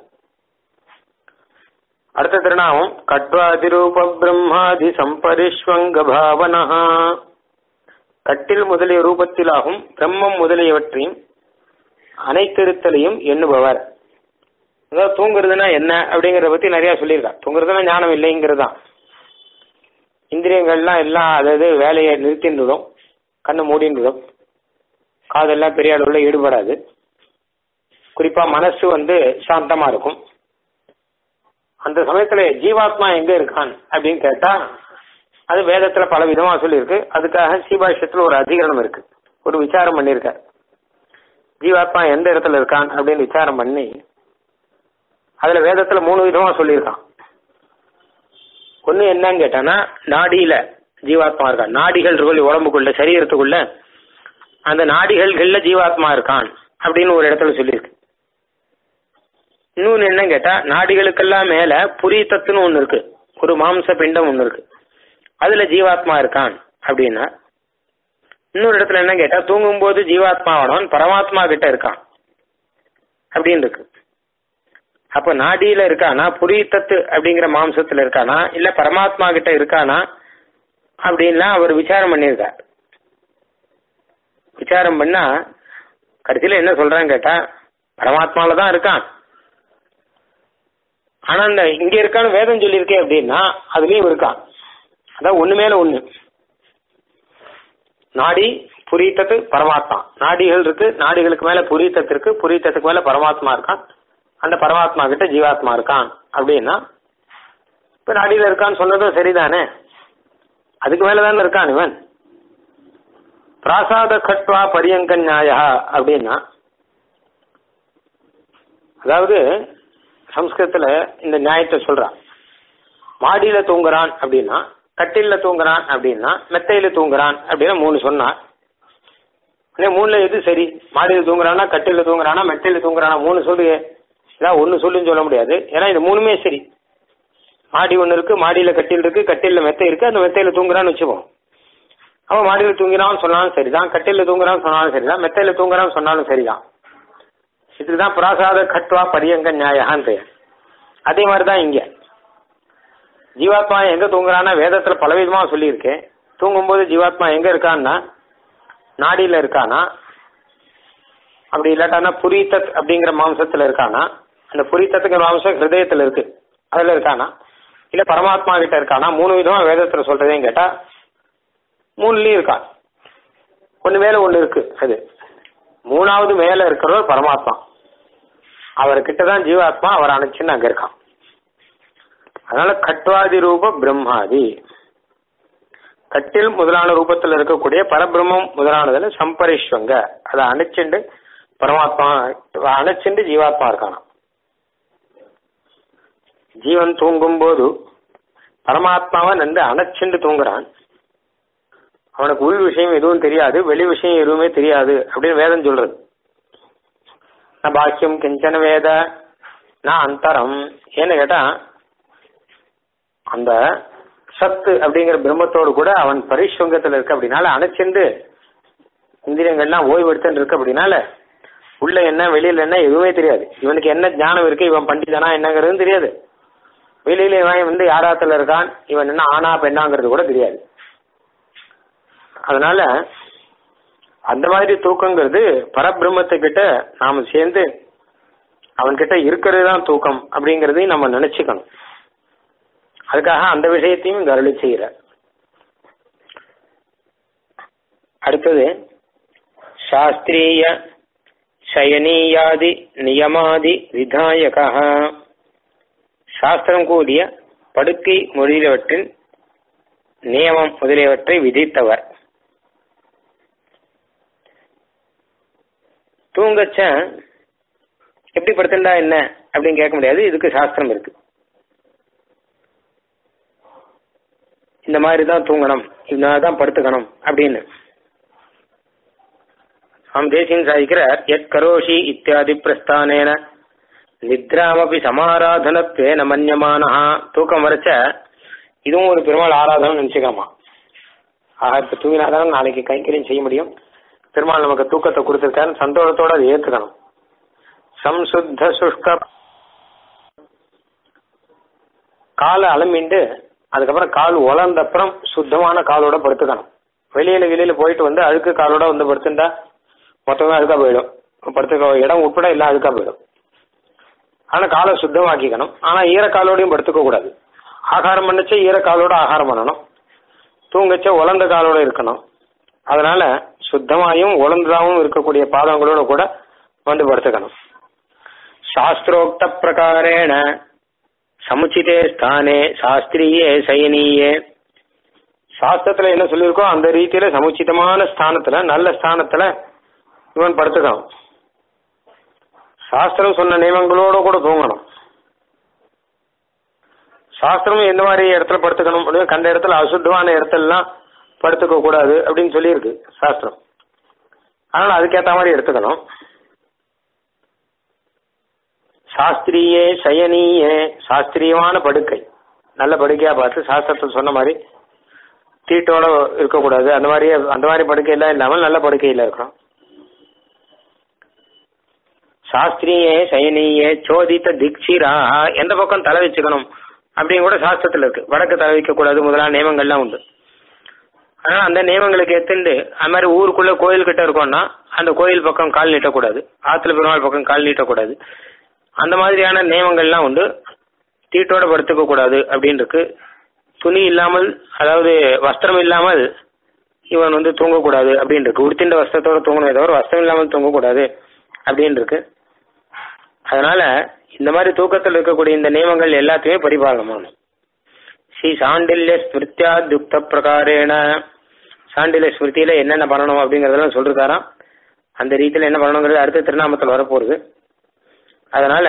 அடுத்த திருநாமம் கட்வாதிரூப பிரம்மாதி சம்பரிஷ்வங்க பாவனா கட்டில் முதலிய ரூபத்திலாகும் பிரம்மம் முதலியவற்றையும் அனைத்திருத்தலையும் எண்ணுபவர் அதாவது தூங்குறதுன்னா என்ன அப்படிங்கறத பத்தி நிறைய சொல்லியிருக்கா தூங்குறதுன்னா ஞானம் இல்லைங்கிறது தான் இந்திரியங்கள்லாம் எல்லாம் அதாவது வேலையை நிறுத்தின்றதும் கண்ணு மூடின்றதும் காதெல்லாம் பெரிய அளவுல ஈடுபடாது குறிப்பா மனசு வந்து சாந்தமா இருக்கும் அந்த சமயத்துல ஜீவாத்மா எங்க இருக்கான் அப்படின்னு கேட்டா அது வேதத்துல பல விதமா சொல்லியிருக்கு அதுக்காக சீபாஷ்யத்துல ஒரு அதிகரணம் இருக்கு ஒரு விசாரம் பண்ணியிருக்கார் ஜீவாத்மா எந்த இடத்துல இருக்கான் அப்படின்னு விசாரம் பண்ணி அதுல வேதத்துல மூணு விதமா சொல்லியிருக்கான் ஒண்ணு என்னன்னு கேட்டானா நாடியில ஜீவாத்மா இருக்கான் நாடிகள் இருக்கு உடம்புக்குள்ள சரீரத்துக்குள்ள அந்த நாடிகள்கள்ல ஜீவாத்மா இருக்கான் அப்படின்னு ஒரு இடத்துல சொல்லியிருக்கு இன்னொன்னு என்ன கேட்டா நாடிகளுக்கெல்லாம் மேல புரி தத்துன்னு ஒண்ணு இருக்கு ஒரு மாம்ச பிண்டம் ஒண்ணு இருக்கு அதுல ஜீவாத்மா இருக்கான் அப்படின்னா இன்னொரு இடத்துல என்ன கேட்டா தூங்கும்போது ஜீவாத்மாவானவன் பரமாத்மா கிட்ட இருக்கான் அப்படின்னு இருக்கு அப்ப நாடியில இருக்கானா புரி தத்து அப்படிங்கிற மாம்சத்துல இருக்கானா இல்ல பரமாத்மா கிட்ட இருக்கானா அப்படின்லாம் அவர் விசாரம் பண்ணியிருக்கார் விசாரம் பண்ணா கடைசியில என்ன சொல்றான்னு கேட்டா பரமாத்மால தான் இருக்கான் ஆனா இந்த இங்க இருக்கான்னு வேதம் சொல்லியிருக்கே அப்படின்னா அதுலயும் இருக்கான் அதான் ஒண்ணு மேல ஒண்ணு நாடி புரீத்தத்து பரமாத்மா நாடிகள் இருக்கு நாடிகளுக்கு மேல புரீத்தத்து இருக்கு புரீத்தத்துக்கு மேல பரமாத்மா இருக்கான் அந்த பரமாத்மா கிட்ட ஜீவாத்மா இருக்கான் அப்படின்னா இப்ப நாடியில இருக்கான்னு சொன்னதும் சரிதானே அதுக்கு மேலதானே இருக்கான் இவன் பிராசாத கட்வா பரியங்க நியாயா அப்படின்னா அதாவது சம்ஸ்கிருதத்துல இந்த நியாயத்தை சொல்றான் மாடியில தூங்குறான் அப்படின்னா கட்டில்ல தூங்குறான் அப்படின்னா மெத்தையில தூங்குறான் அப்படின்னா மூணு சொன்னான் உடனே மூணுல எது சரி மாடியில தூங்குறானா கட்டில தூங்குறானா மெத்தையில தூங்குறானா மூணு சொல்லு இதான் ஒன்னு சொல்லுன்னு சொல்ல முடியாது ஏன்னா இது மூணுமே சரி மாடி ஒன்று இருக்கு மாடியில கட்டில் இருக்கு கட்டில மெத்தை இருக்கு அந்த மெத்தையில தூங்குறான்னு வச்சுப்போம் அவன் மாடியில தூங்குறான்னு சொன்னாலும் சரிதான் கட்டில தூங்குறான்னு சொன்னாலும் சரிதான் மெத்தையில தூங்குறான்னு சொன்னாலும் சரிதான் இதுதான் பிராசாத கட்வா பரியங்க நியாயான்னு பெயர் அதே மாதிரிதான் இங்க ஜீவாத்மா எங்க தூங்குறான்னா வேதத்துல பலவிதமா சொல்லியிருக்கேன் தூங்கும்போது ஜீவாத்மா எங்க இருக்கான்னா நாடியில இருக்கானா அப்படி இல்லாட்டானா புரீத்தத் அப்படிங்கிற மாம்சத்துல இருக்கானா அந்த புரீத்தத்துங்கிற மாம்சம் ஹிருதயத்துல இருக்கு அதுல இருக்கானா இல்ல பரமாத்மா கிட்ட இருக்கானா மூணு விதமா வேதத்துல சொல்றதேன்னு கேட்டா மூணுலயும் இருக்கான் ஒண்ணு மேல ஒண்ணு இருக்கு அது மூணாவது மேல இருக்கிறவர் பரமாத்மா அவர்கிட்ட தான் ஜீவாத்மா அவர் அணைச்சுன்னு அங்க இருக்கான் அதனால கட்வாதி ரூப பிரம்மாதி கட்டில் முதலான ரூபத்தில் இருக்கக்கூடிய பரபிரம்மம் முதலானதுல சம்பரிஷ்வங்க அதை அணைச்சுண்டு பரமாத்மா அணைச்சுண்டு ஜீவாத்மா இருக்கானா ஜீவன் தூங்கும் போது பரமாத்மாவை நந்து அணைச்சுண்டு தூங்குறான் அவனுக்கு உள் விஷயம் எதுவும் தெரியாது வெளி விஷயம் எதுவுமே தெரியாது அப்படின்னு வேதம் சொல்றது நான் பாக்கியம் கிஞ்சன வேத நான் அந்தரம் ஏன்னு கேட்டா அந்த சத்து அப்படிங்கிற பிரம்மத்தோடு கூட அவன் பரிசுங்கத்துல இருக்கு அப்படின்னால அணைச்சிண்டு இந்திரியங்கள்லாம் ஓய்வு எடுத்துட்டு இருக்கு அப்படின்னால உள்ள என்ன வெளியில என்ன எதுவுமே தெரியாது இவனுக்கு என்ன ஞானம் இருக்கு இவன் பண்டிதனா என்னங்கிறதும் தெரியாது வெளியில இவன் வந்து யாராத்துல இருக்கான் இவன் என்ன ஆனா பெண்ணாங்கிறது கூட தெரியாது அதனால அந்த மாதிரி தூக்கங்கிறது பரபிரம்மத்தை கிட்ட நாம சேர்ந்து அவன்கிட்ட இருக்கிறது தான் தூக்கம் அப்படிங்கறதையும் நம்ம நினைச்சுக்கணும் அதுக்காக அந்த விஷயத்தையும் இந்த அருளி செய்கிறார் அடுத்தது சாஸ்திரிய சயனீயாதி நியமாதி விதாயகா சாஸ்திரம் கூடிய படுக்கை மொழியிலவற்றின் நியமம் முதலியவற்றை விதித்தவர் தூங்கச்ச எப்படி படுத்துண்டா என்ன அப்படின்னு கேட்க முடியாது இதுக்கு சாஸ்திரம் இருக்கு இந்த மாதிரி தான் தூங்கணும் இந்த தான் படுத்துக்கணும் அப்படின்னு சுவாமி தேசியன் சாதிக்கிறார் எத் கரோஷி இத்தியாதி பிரஸ்தானேன நித்ராமபி சமாராதனத்வே நமன்யமானா தூக்கம் வரைச்ச இதுவும் ஒரு பெருமாள் ஆராதனை நினைச்சுக்காமா ஆக இப்ப தூங்கினாதான் நாளைக்கு கைங்கரியம் செய்ய முடியும் பெருமாள் நமக்கு தூக்கத்தை கொடுத்துருக்காரு சந்தோஷத்தோட அதை ஏத்துக்கணும் சம்சுத்த சுஷ்க காலை அலம்பிண்டு அதுக்கப்புறம் கால் உலர்ந்த அப்புறம் சுத்தமான காலோட படுத்துக்கணும் வெளியில வெளியில போயிட்டு வந்து அழுக்கு காலோட வந்து படுத்துட்டா மொத்தமே அழுக்கா போயிடும் படுத்துக்க இடம் உட்பட எல்லாம் அழுக்கா போயிடும் ஆனா காலை சுத்தமாக்கிக்கணும் ஆனா ஈரக்காலோடையும் படுத்துக்க கூடாது ஆகாரம் பண்ணச்ச ஈரக்காலோட ஆகாரம் பண்ணணும் தூங்கச்ச உலர்ந்த காலோட இருக்கணும் அதனால சுத்தமாயும் உலர்ந்ததாகவும் இருக்கக்கூடிய பாதங்களோட கூட வந்து படுத்துக்கணும் சாஸ்திரோக்த பிரகாரேண சமுச்சிதே ஸ்தானே சாஸ்திரியே சயனியே சாஸ்திரத்துல என்ன சொல்லியிருக்கோ அந்த ரீதியில சமுச்சிதமான ஸ்தானத்துல நல்ல ஸ்தானத்துல இவன் படுத்துக்கணும் சாஸ்திரம் சொன்ன நியமங்களோட கூட தூங்கணும் சாஸ்திரம் எந்த மாதிரி இடத்துல படுத்துக்கணும் அப்படின்னு கண்ட இடத்துல அசுத்தமான இடத்துலலாம் படுத்துக்க கூடாது அப்படின்னு சொல்லியிருக்கு சாஸ்திரம் அதனால அதுக்கேற்ற மாதிரி எடுத்துக்கணும் சாஸ்திரியே சயனியே சாஸ்திரியமான படுக்கை நல்ல படுக்கையா பார்த்து சாஸ்திரத்தில் சொன்ன மாதிரி தீட்டோட இருக்கக்கூடாது அந்த மாதிரி அந்த மாதிரி படுக்கையெல்லாம் இல்லாமல் நல்ல படுக்கையில் இருக்கணும் சாஸ்திரியே சயனியே சோதித்த திக்ஷிரா எந்த பக்கம் தலை வச்சுக்கணும் அப்படின்னு கூட சாஸ்திரத்தில் இருக்கு வடக்கு தலை வைக்க கூடாது முதலான நியமங்கள்லாம் உண்டு அதனால அந்த நியமங்களுக்கு எத்துண்டு அது மாதிரி ஊருக்குள்ள கோயில் கிட்ட இருக்கோம்னா அந்த கோயில் பக்கம் கால் நீட்டக்கூடாது ஆத்துல பெருமாள் பக்கம் கால் நீட்டக்கூடாது அந்த மாதிரியான நியமங்கள்லாம் உண்டு தீட்டோட படுத்துக்க கூடாது அப்படின்னு இருக்கு துணி இல்லாமல் அதாவது வஸ்திரம் இல்லாமல் இவன் வந்து தூங்கக்கூடாது அப்படின்னு இருக்கு உடுத்தின்ற வஸ்திரத்தோட தூங்கணுமே தவிர வஸ்திரம் இல்லாமல் தூங்கக்கூடாது அப்படின்னு இருக்கு அதனால இந்த மாதிரி தூக்கத்தில் இருக்கக்கூடிய இந்த நியமங்கள் எல்லாத்தையுமே பரிபாலனம் பண்ணணும் ஸ்ரீ சாண்டில்ய ஸ்மிருத்தியா துக்த பிரகாரேன சாண்டில்ய ஸ்மிருதியில என்னென்ன பண்ணணும் அப்படிங்கறதெல்லாம் சொல்லிருக்காராம் அந்த ரீதியில என்ன பண்ணணுங்கிறது அடுத்த திருநாமத்தில் வரப்போகுது அதனால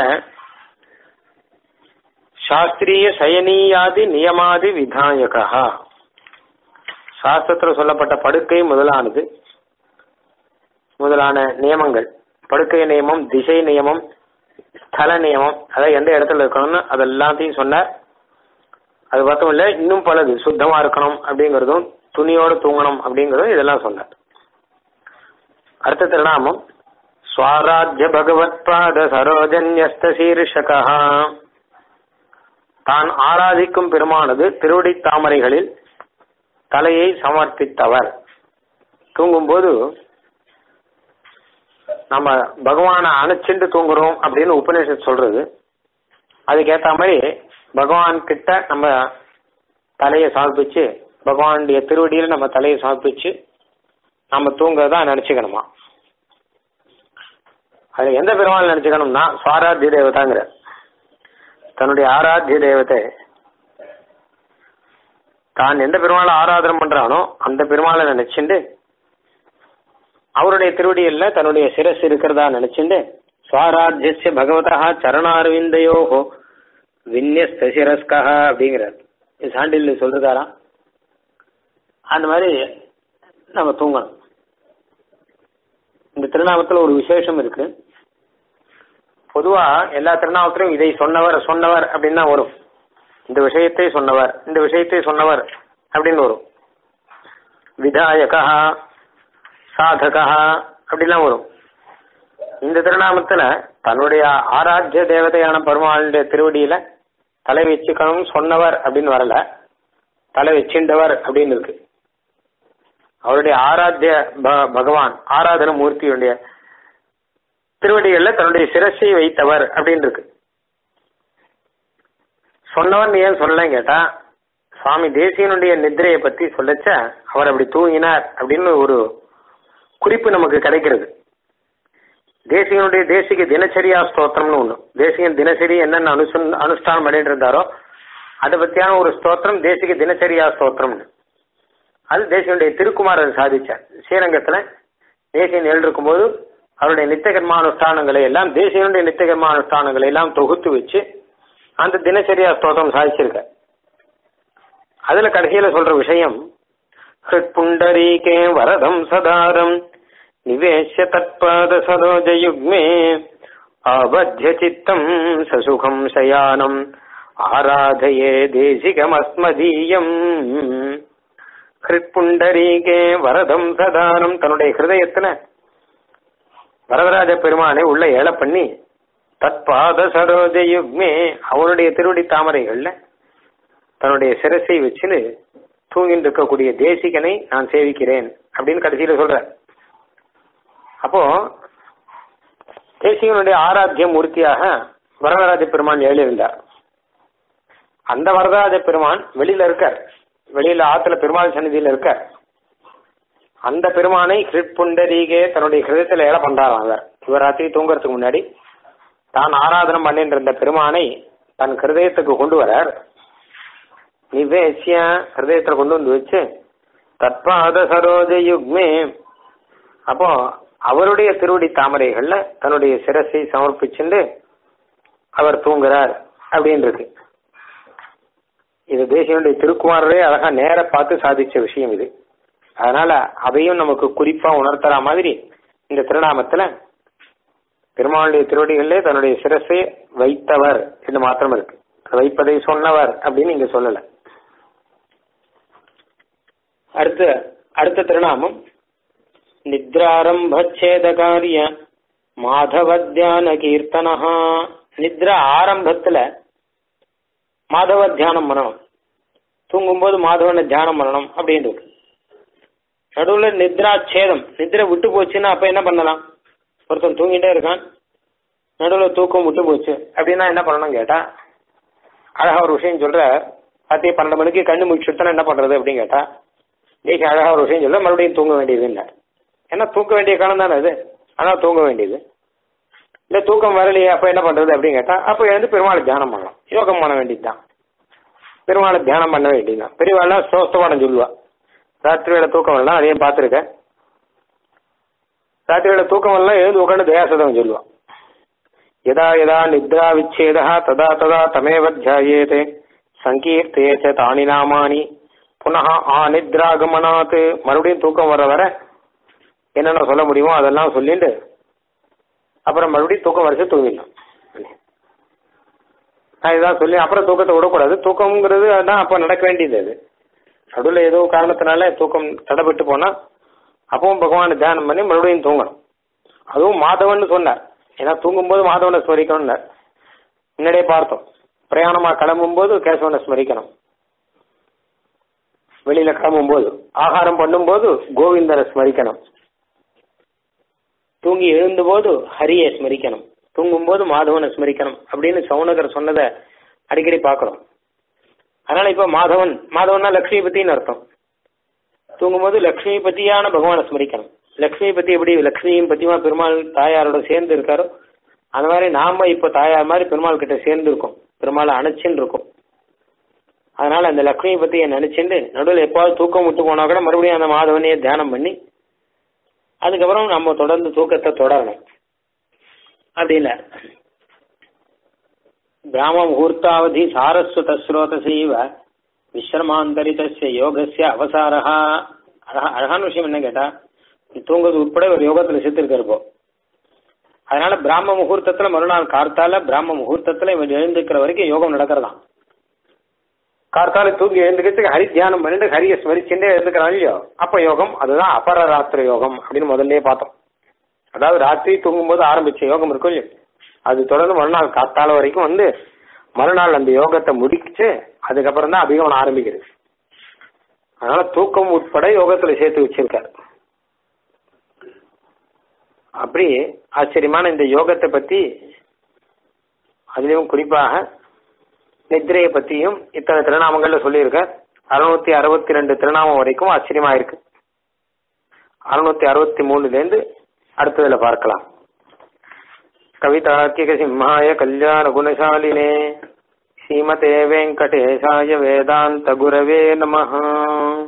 சாஸ்திரிய சயனீயாதி நியமாதி விதாயகா சாஸ்திரத்தில் சொல்லப்பட்ட படுக்கை முதலானது முதலான நியமங்கள் படுக்கை நியமம் திசை நியமம் ஸ்தல நியமம் அதாவது எந்த இடத்துல இருக்கணும்னு அது எல்லாத்தையும் சொன்னார் அது மட்டும் இல்ல இன்னும் பலது சுத்தமா இருக்கணும் அப்படிங்கறதும் துணியோட தூங்கணும் அப்படிங்கறதும் இதெல்லாம் சொன்னார் அடுத்த திருநாமம் ஸ்வாராஜ்ய பகவத் பாத சரோஜன்யஸ்த சீர்ஷகா தான் ஆராதிக்கும் பெருமானது திருவடி தாமரைகளில் தலையை சமர்ப்பித்தவர் தூங்கும்போது நம்ம பகவானை அணைச்சிண்டு தூங்குறோம் அப்படின்னு உபநிஷத் சொல்றது அதுக்கேற்ற மாதிரி பகவான் கிட்ட நம்ம தலையை சமர்ப்பிச்சு பகவானுடைய திருவடியில் நம்ம தலையை சமர்ப்பிச்சு நம்ம தூங்குறதா நினைச்சுக்கணுமா அது எந்த பெருமாள் நினைச்சுக்கணும்னா சுவாராத்திய தேவதாங்கிற தன்னுடைய ஆராத்திய தேவதை தான் எந்த பெருமாளை ஆராதனம் பண்றானோ அந்த பெருமாளை நினைச்சுண்டு அவருடைய திருவடியில் தன்னுடைய சிரஸ் இருக்கிறதா நினைச்சுண்டு சுவாராத்திய பகவதா சரணாரவிந்தையோகோ விந்யஸ்த சிரஸ்கா அப்படிங்கிறார் சாண்டில் சொல்றாராம் அந்த மாதிரி நம்ம தூங்கணும் இந்த திருநாமத்துல ஒரு விசேஷம் இருக்கு பொதுவா எல்லா திருநாமத்திலும் இதை சொன்னவர் சொன்னவர் அப்படின்னு தான் வரும் இந்த விஷயத்தை சொன்னவர் இந்த விஷயத்தை சொன்னவர் அப்படின்னு வரும் விதாயகா சாதகா அப்படிலாம் வரும் இந்த திருநாமத்துல தன்னுடைய ஆராத்திய தேவதையான பெருமாளுடைய திருவடியில தலை வச்சுக்கணும் சொன்னவர் அப்படின்னு வரல தலை வச்சின்றவர் அப்படின்னு இருக்கு அவருடைய ஆராத்திய பகவான் ஆராதன மூர்த்தியுடைய திருவடிகள்ல தன்னுடைய சிரசை வைத்தவர் அப்படின்னு இருக்கு சொன்னவர் ஏன் சொல்லலன்னு கேட்டா சுவாமி தேசியனுடைய நித்திரையை பத்தி சொல்லச்ச அவர் அப்படி தூங்கினார் அப்படின்னு ஒரு குறிப்பு நமக்கு கிடைக்கிறது தேசிகனுடைய தேசிக தினச்சரியா ஸ்தோத்திரம்னு ஒண்ணு தேசிகன் தினசரி என்னென்ன அனுசு அனுஷ்டானம் பண்ணிட்டு இருந்தாரோ அதை பத்தியான ஒரு ஸ்தோத்திரம் தேசிக தினச்சரியா ஸ்தோத்திரம்னு அது தேசியனுடைய திருக்குமாரர் சாதிச்சார் ஸ்ரீரங்கத்துல தேசியன் எழுதிருக்கும் போது அவருடைய நித்திய கர்மானுஷ்டானங்களை எல்லாம் தேசியனுடைய நித்திய கர்மானுஷ்டானங்களை எல்லாம் தொகுத்து வச்சு அந்த தினசரியா ஸ்தோத்திரம் சாதிச்சிருக்க அதுல கடைசியில சொல்ற விஷயம் ஹிருட்புண்டரீகே வரதம் சதாரம் நிவேஷ்ய தற்பாத சரோஜயுக்மே ஆபத்திய சித்தம் சசுகம் சயானம் ஆராதயே தேசிகமஸ்மதீயம் ஹிருட்புண்டரீகே வரதம் சதானம் தன்னுடைய ஹிருதயத்துல வரதராஜ பெருமானை உள்ள ஏழ பண்ணி தற்பாத சரோஜயுக்மே அவருடைய திருவடி தாமரைகள்ல தன்னுடைய சிரசை வச்சுன்னு தூங்கிட்டு இருக்கக்கூடிய தேசிகனை நான் சேவிக்கிறேன் அப்படின்னு கடைசியில சொல்ற அப்போ தேசிகனுடைய ஆராத்திய மூர்த்தியாக வரதராஜ பெருமான் எழுந்தார் அந்த வரதராஜ பெருமான் வெளியில இருக்கார் வெளியில ஆத்துல பெருமாள் சன்னிதியில இருக்கார் அந்த பெருமானை ஹிருட்புண்டரீகே தன்னுடைய ஹிருதயத்துல ஏழை பண்றாராம் அவர் இவர் ராத்திரி தூங்குறதுக்கு முன்னாடி தான் ஆராதனம் பண்ணிட்டு இருந்த பெருமானை தன் ஹிருதயத்துக்கு கொண்டு வரார் நிவேசிய ஹிருதயத்துல கொண்டு வந்து வச்சு தற்பாத சரோஜ யுக்மே அப்போ அவருடைய திருவடி தாமரைகள்ல தன்னுடைய சிரசை சமர்ப்பிச்சுண்டு அவர் தூங்குறார் அப்படின்னு இருக்கு இது தேசியனுடைய திருக்குமாரரே அழகா நேர பார்த்து சாதிச்ச விஷயம் இது அதனால அதையும் நமக்கு குறிப்பா உணர்த்துற மாதிரி இந்த திருநாமத்துல பெருமாளுடைய திருவடிகளிலே தன்னுடைய சிரசை வைத்தவர் இது மாத்திரம் இருக்கு வைப்பதை சொன்னவர் அப்படின்னு இங்க சொல்லல அடுத்த அடுத்த திருநாமம் நித்ராரம்பேதகாரிய மாதவ தியான கீர்த்தனஹா நித்ரா ஆரம்பத்துல மாதவ தியானம் பண்ணணும் தூங்கும்போது மாதவனை தியானம் பண்ணணும் அப்படின்றது நடுவுல நித்ரா சேதம் நித்ரை விட்டு போச்சுன்னா அப்ப என்ன பண்ணலாம் ஒருத்தன் தூங்கிட்டே இருக்கான் நடுவுல தூக்கம் விட்டு போச்சு அப்படின்னா என்ன பண்ணணும் கேட்டா அழகா ஒரு விஷயம் சொல்ற ராத்திரி பன்னெண்டு மணிக்கு கண்ணு முடிச்சுட்டா என்ன பண்றது அப்படின்னு கேட்டா தேசி அழகா ஒரு விஷயம் சொல்ல மறுபடியும் தூங்க வேண்டியது இல்லை ஏன்னா தூக்க வேண்டிய காலம் தானே அது ஆனா தூங்க வேண்டியது இல்ல தூக்கம் வரலையே அப்ப என்ன பண்றது அப்படின்னு கேட்டா அப்ப எழுந்து பெருமாளை தியானம் பண்ணலாம் யோகம் பண்ண வேண்டியதுதான் பெருமாளை தியானம் பண்ண வேண்டியதுதான் பெரியவாள்லாம் சோஸ்தவானம் சொல்லுவா ராத்திரி வேலை தூக்கம் வரலாம் அதையும் பார்த்துருக்கேன் ராத்திரி வேலை தூக்கம் வரலாம் எழுந்து உட்காந்து தயாசதம் சொல்லுவான் யதா யதா நித்ரா விச்சேதா ததா ததா தமேவ தியாயேதே சங்கீர்த்தே ச தானி நாமானி புனः ஆநித்ராகமனாத் மறுபடியும் தூக்கம் வர வர என்னென்ன சொல்ல முடியுமோ அதெல்லாம் சொல்லிட்டு அப்புறம் மறுபடியும் தூக்கம் வரைச்சு தூங்கிடலாம் நான் இதான் சொல்லி அப்புறம் தூக்கத்தை விடக்கூடாது தூக்கம்ங்கிறது அதான் அப்போ நடக்க வேண்டியது அது நடுவில் ஏதோ காரணத்தினால தூக்கம் தடைப்பட்டு போனா அப்பவும் பகவானை தியானம் பண்ணி மறுபடியும் தூங்கணும் அதுவும் மாதவன் சொன்னார் ஏன்னா தூங்கும்போது மாதவனை ஸ்மரிக்கணும்னார் முன்னாடியே பார்த்தோம் பிரயாணமா கிளம்பும்போது கேசவனை ஸ்மரிக்கணும் வெளியில கிளம்பும்போது ஆகாரம் பண்ணும்போது கோவிந்தரை ஸ்மரிக்கணும் தூங்கி எழுந்தபோது ஹரியை ஸ்மரிக்கணும் தூங்கும்போது மாதவனை ஸ்மரிக்கணும் அப்படின்னு சவுனகர் சொன்னதை அடிக்கடி பார்க்கிறோம் அதனால இப்ப மாதவன் மாதவன்னா லக்ஷ்மி பத்தின்னு அர்த்தம் தூங்கும்போது லக்ஷ்மி பத்தியான பகவானை ஸ்மரிக்கணும் லக்ஷ்மி பத்தி எப்படி லக்ஷ்மியும் பத்தியுமா பெருமாள் தாயாரோட சேர்ந்து இருக்காரோ அந்த மாதிரி நாம இப்ப தாயார் மாதிரி பெருமாள் கிட்ட சேர்ந்து இருக்கோம் பெருமாளை அணைச்சுன்னு இருக்கோம் அதனால அந்த லக்ஷ்மியை பத்தி நினைச்சுட்டு நடுவில் எப்பாவது தூக்கம் விட்டு போனா கூட மறுபடியும் அந்த மாதவனையே தியானம் பண்ணி அதுக்கப்புறம் நம்ம தொடர்ந்து தூக்கத்தை தொடரணும் அப்படின்னா பிராம முகூர்த்தாவதி சாரஸ்வத ஸ்ரோதசைவ விஸ்ரமாந்தரிதஸ்ய யோகஸ்ய அவசாரஹா அழகா அழகான விஷயம் என்ன கேட்டா தூங்குறது உட்பட ஒரு யோகத்துல செத்துருக்காரு இப்போ அதனால பிராம முகூர்த்தத்துல மறுநாள் கார்த்தால பிராம முகூர்த்தத்துல இவன் எழுந்துக்கிற வரைக்கும் யோகம் நடக்கிறதாம் கார்த்தால தூங்கி எழுந்துக்கிறதுக்கு ஹரி தியானம் பண்ணிட்டு ஹரியை ஸ்மரிச்சுட்டே எழுந்துக்கிறான் இல்லையோ அப்ப யோகம் அதுதான் அபரராத்திர யோகம் அப்படின்னு முதல்லயே பார்த்தோம் அதாவது ராத்திரி தூங்கும்போது ஆரம்பிச்ச யோகம் இருக்கும் இல்லையோ அது தொடர்ந்து மறுநாள் காத்தால வரைக்கும் வந்து மறுநாள் அந்த யோகத்தை முடிச்சு அதுக்கப்புறம் தான் அபிகமனம் ஆரம்பிக்கிறது அதனால தூக்கம் உட்பட யோகத்துல சேர்த்து வச்சிருக்காரு அப்படி ஆச்சரியமான இந்த யோகத்தை பத்தி அதுலயும் குறிப்பாக நித்ரையை பத்தியும் இத்தனை திருநாமங்கள்ல சொல்லியிருக்க அறுநூத்தி அறுபத்தி ரெண்டு திருநாமம் வரைக்கும் ஆச்சரியமா இருக்கு அறுநூத்தி அறுபத்தி மூணுல இருந்து அடுத்ததுல பார்க்கலாம் கவிதார்க்கிக சிம்ஹாய கல்யாண குணசாலினே ஸ்ரீமதே வெங்கடேசாய வேதாந்த குரவே நமஹ